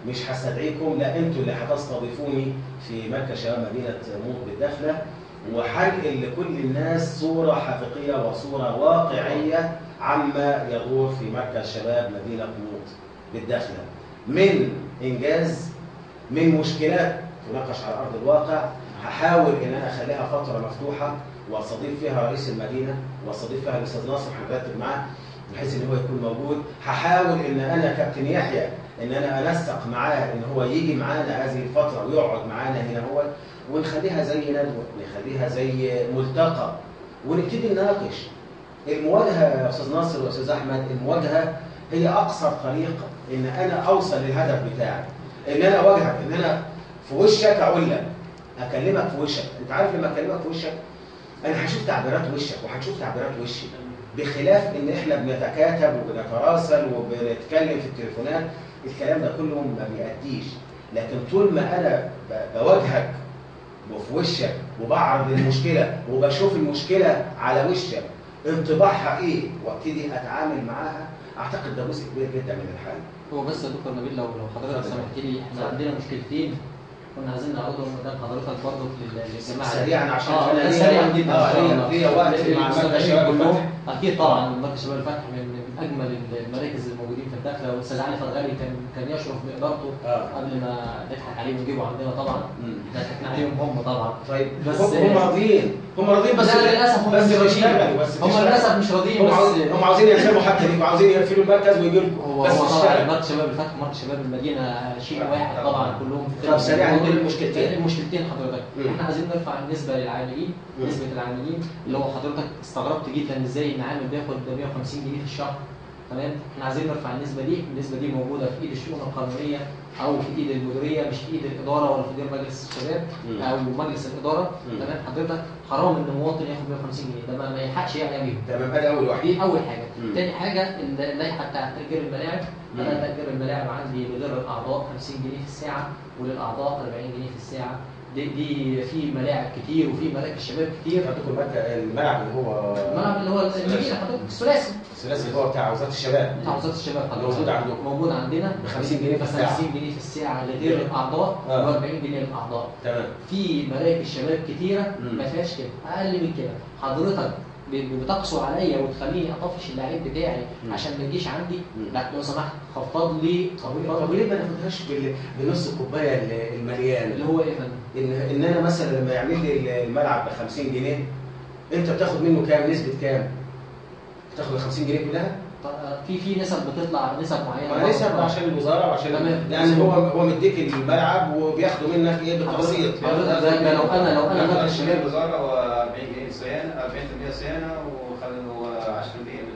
مش هستدعيكم لا انتوا اللي هتستضيفوني في مركز شباب مدينه موت بالدخله وهنقل لكل الناس صوره حقيقيه وصوره واقعيه عما يدور في مركز شباب مدينه موت بالدخله من انجاز من مشكلات تناقش على ارض الواقع هحاول ان انا اخليها فتره مفتوحه واستضيف فيها رئيس المدينه واستضيف فيها الاستاذ ناصر هنرتب معاه بحيث ان هو يكون موجود هحاول ان انا كابتن يحيى ان انا انسق معاه ان هو يجي معانا هذه الفتره ويقعد معانا هنا هو ونخليها زي ندوه نخليها زي ملتقى ونبتدي نناقش المواجهه يا استاذ ناصر واستاذ احمد المواجهه هي اقصر طريق ان انا اوصل للهدف بتاعي ان انا اواجهك ان انا في وشك اقول لك اكلمك في وشك انت عارف لما اكلمك في وشك انا هشوف تعبيرات وشك وهتشوف تعبيرات وشي بخلاف ان احنا بنتكاتب وبنتراسل وبنتكلم في التليفونات الكلام ده كله ما بيأديش لكن طول ما انا ب- بواجهك وفي وشك وبعرض المشكله وبشوف المشكله على وشك انطباعها ايه وابتدي اتعامل معاها اعتقد ده جزء كبير جدا من الحل هو بس يا دكتور نبيل لو لو حضرتك اتفضل. سمحت لي احنا اتفضل. عندنا مشكلتين كنا عايزين نعرضهم قدام حضرتك برضه لل- للجماعه سريعا عشان اه أنا لا، ليا سريعا وقت- جدا آه، ان شاء ليا- الله ليا وقت لل- مع مركز للمستمعين شباب كلهم. الفتح. اكيد طبعا مركز شباب الفتح من من اجمل المراكز الموجودين في الداخله والاستاذ علي فرغالي كان كان يشرف بادارته اه قبل ما نضحك عليه ونجيبه عندنا طبعا مم. احنا ضحكنا عليهم هم طبعا طيب بس- بس هم راضيين هم راضيين بس لا للاسف هم بس مش بيشتغلوا راضيين بس هم بيشتغلوا. للاسف مش راضيين هم بس عاوزين هم عاوزين يرسموا حتى ليكوا عاوزين يقفلوا المركز ويجوا لكم هو بس هو طبعا تشتغل مركز شباب الفتح مركز شباب المدينه شيء واحد طبعا كلهم في طب سريعا دول دول المشكلتين. المشكلتين حضرتك مم. احنا عايزين نرفع النسبه للعاملين مم. نسبه العاملين اللي هو حضرتك استغربت جدا ازاي ان عامل بياخد 150 جنيه في الشهر تمام احنا عايزين نرفع النسبه دي النسبه دي موجوده في ايد الشؤون القانونيه او في ايد المديريه مش في ايد الاداره ولا في ايد مجلس الشباب مم. او مجلس الاداره مم. تمام حضرتك حرام ان المواطن ياخد 150 جنيه ده ما ما يلحقش يعمل بيهم تمام ادي اول واحد دي اول حاجه مم. تاني حاجه اللائحه بتاعت تاجير الملاعب انا مم. تاجير الملاعب عندي لغير الاعضاء 50 جنيه في الساعه وللاعضاء 40 جنيه في الساعه دي, دي في ملاعب كتير وفي مراكز شباب كتير عندكم المركز الملعب اللي هو الملعب اللي هو المدينه حضرتك الثلاثي الثلاثي اللي هو بتاع وزاره الشباب بتاع وزاره الشباب حضرتك موجود عندكم. موجود عندنا ب 50 جنيه في الساعة. 50 جنيه في الساعه لغير الاعضاء آه. و40 جنيه للاعضاء تمام في مراكز شباب كتيره مم. ما فيهاش كده اقل من كده حضرتك ب- بتقسو عليا وتخليني اطفش اللعيب بتاعي مم. عشان ما يجيش عندي مم. لا لو سمحت خفض لي خفض طب لي ليه ما ناخدهاش بال- بنص الكوبايه ال- المليان اللي هو ايه يا فندم؟ ان ان انا مثلا لما يعمل لي الملعب ب 50 جنيه انت بتاخد منه كام نسبه كام؟ بتاخد ال 50 جنيه كلها؟ ط- في في نسب بتطلع نسب معينه ما نسب عشان الوزاره وعشان تمام. لان هو هو مديك الملعب وبياخدوا منك ايه بالتقسيط حضرتك ده, ده لو انا لو انا مركز شباب شباب الوزاره و40 جنيه صيانه 40% صيانه و10%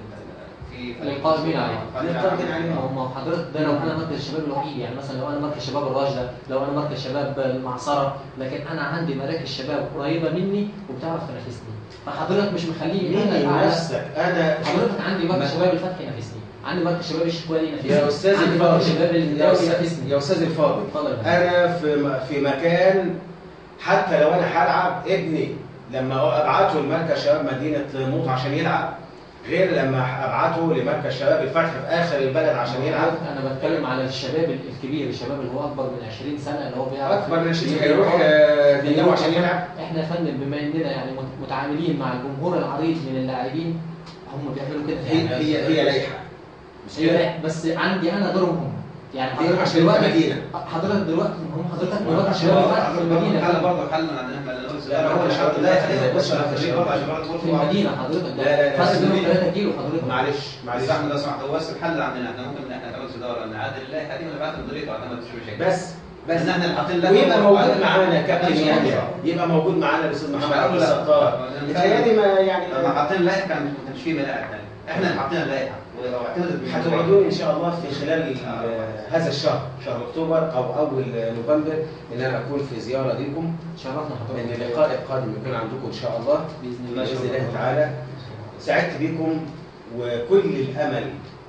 في للقائمين عليه. للقائمين عليه. هم حضرتك ده لو انا مركز شباب الوحيد يعني مثلا لو انا مركز شباب الراشده لو انا مركز شباب المعصره لكن انا عندي مراكز شباب قريبه مني وبتعرف تنافسني فحضرتك مش مخليني مين انا اعلى نفسك انا حضرتك عندي مركز ما- شباب الفتح ينافسني عندي مركز شباب الشكوالي ينافسني يا استاذ عندي مركز شباب الفاضل يا الدولي استاذ ينافسني يا استاذ الفاضل اتفضل يا فندم. انا في م- في مكان حتى لو انا هلعب ابني لما ابعته لمركز شباب مدينه موط عشان يلعب غير لما ابعته لمركز شباب الفتح في اخر البلد عشان يلعب انا بتكلم على الشباب الكبير الشباب اللي هو اكبر من 20 سنه اللي هو بيعرف اكبر من 20 هيروح آه، تنجمه عشان يلعب احنا يا فندم بما اننا يعني مت- متعاملين مع الجمهور العريض من اللاعبين هم بيعملوا كده هي هي هي لائحه مش كده؟ هي بس عندي انا دورهم هم يعني دي حضرتك عشان دلوقتي المدينة. حضرتك دلوقتي هم حضرتك ما دلوقتي عشان شباب هو- الفتح في المدينه حل برضه حل من احنا لا، هو مش حل. لا، لا، بص، لا، في برضه عشان برضه في المدينه حضرتك لا، لا، لا، فرق في بينهم المدينة. 3 كيلو حضرتك معلش معلش معلش احنا لو سمحت هو بس الحل عندنا احنا ممكن احنا كمجلس اداره نعدل اللائحه دي ونبعت لمديريه وعندنا ما تشوفش شيء بس بس ان احنا اللي حاطين لائحة ويبقى موجود وعدل- معانا كابتن مش يحيى موجود. يبقى موجود معانا الاستاذ مش محمد عبد معقول لا. الستار لأن متهيألي ما يعني لما حاطين اللائحه كان ما كانش فيه ملاعب تاني احنا اللي حاطين اللائحه ولو اعتمدت هتوعدوني ان شاء الله في خلال آه، هذا الشهر شهر اكتوبر او اول نوفمبر ان انا اكون في زياره ليكم شرفنا ان حضرتك اللقاء القادم يكون عندكم ان شاء الله باذن الله باذن الله تعالى سعدت بكم وكل الامل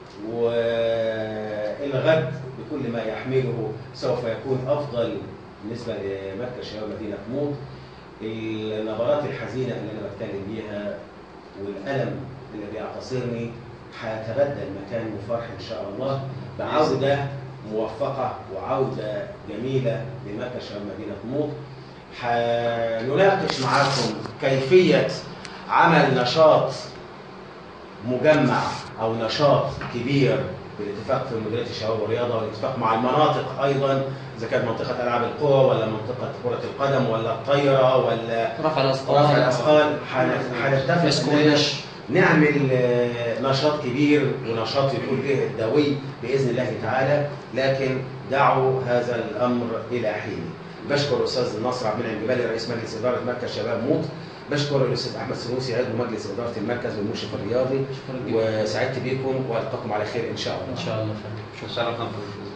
والغد بكل ما يحمله سوف يكون افضل بالنسبه لمركز شباب مدينه موت النبرات الحزينه اللي انا بتكلم بيها والالم اللي بيعتصرني هيتبدل مكانه فرح ان شاء الله بعوده موفقة وعودة جميلة لمركز شباب مدينة موط هنناقش معاكم كيفية عمل نشاط مجمع أو نشاط كبير بالاتفاق في مديرية الشباب والرياضة والاتفاق مع المناطق أيضا إذا كانت منطقة ألعاب القوى ولا منطقة كرة القدم ولا الطايرة ولا رفع الاثقال رفع الأثقال هن- هنتفق إننا سكواش نعمل آه، نشاط كبير ونشاط يكون فيه الدوي باذن الله تعالى لكن دعوا هذا الامر الى حين بشكر الاستاذ نصر عبد المنعم جبالي رئيس مجلس اداره مركز شباب موت بشكر الاستاذ احمد سنوسي عضو مجلس اداره المركز والمشرف الرياضي شكرا جدا وسعدت بكم والقاكم على خير ان شاء الله ان شاء الله فندم شرفنا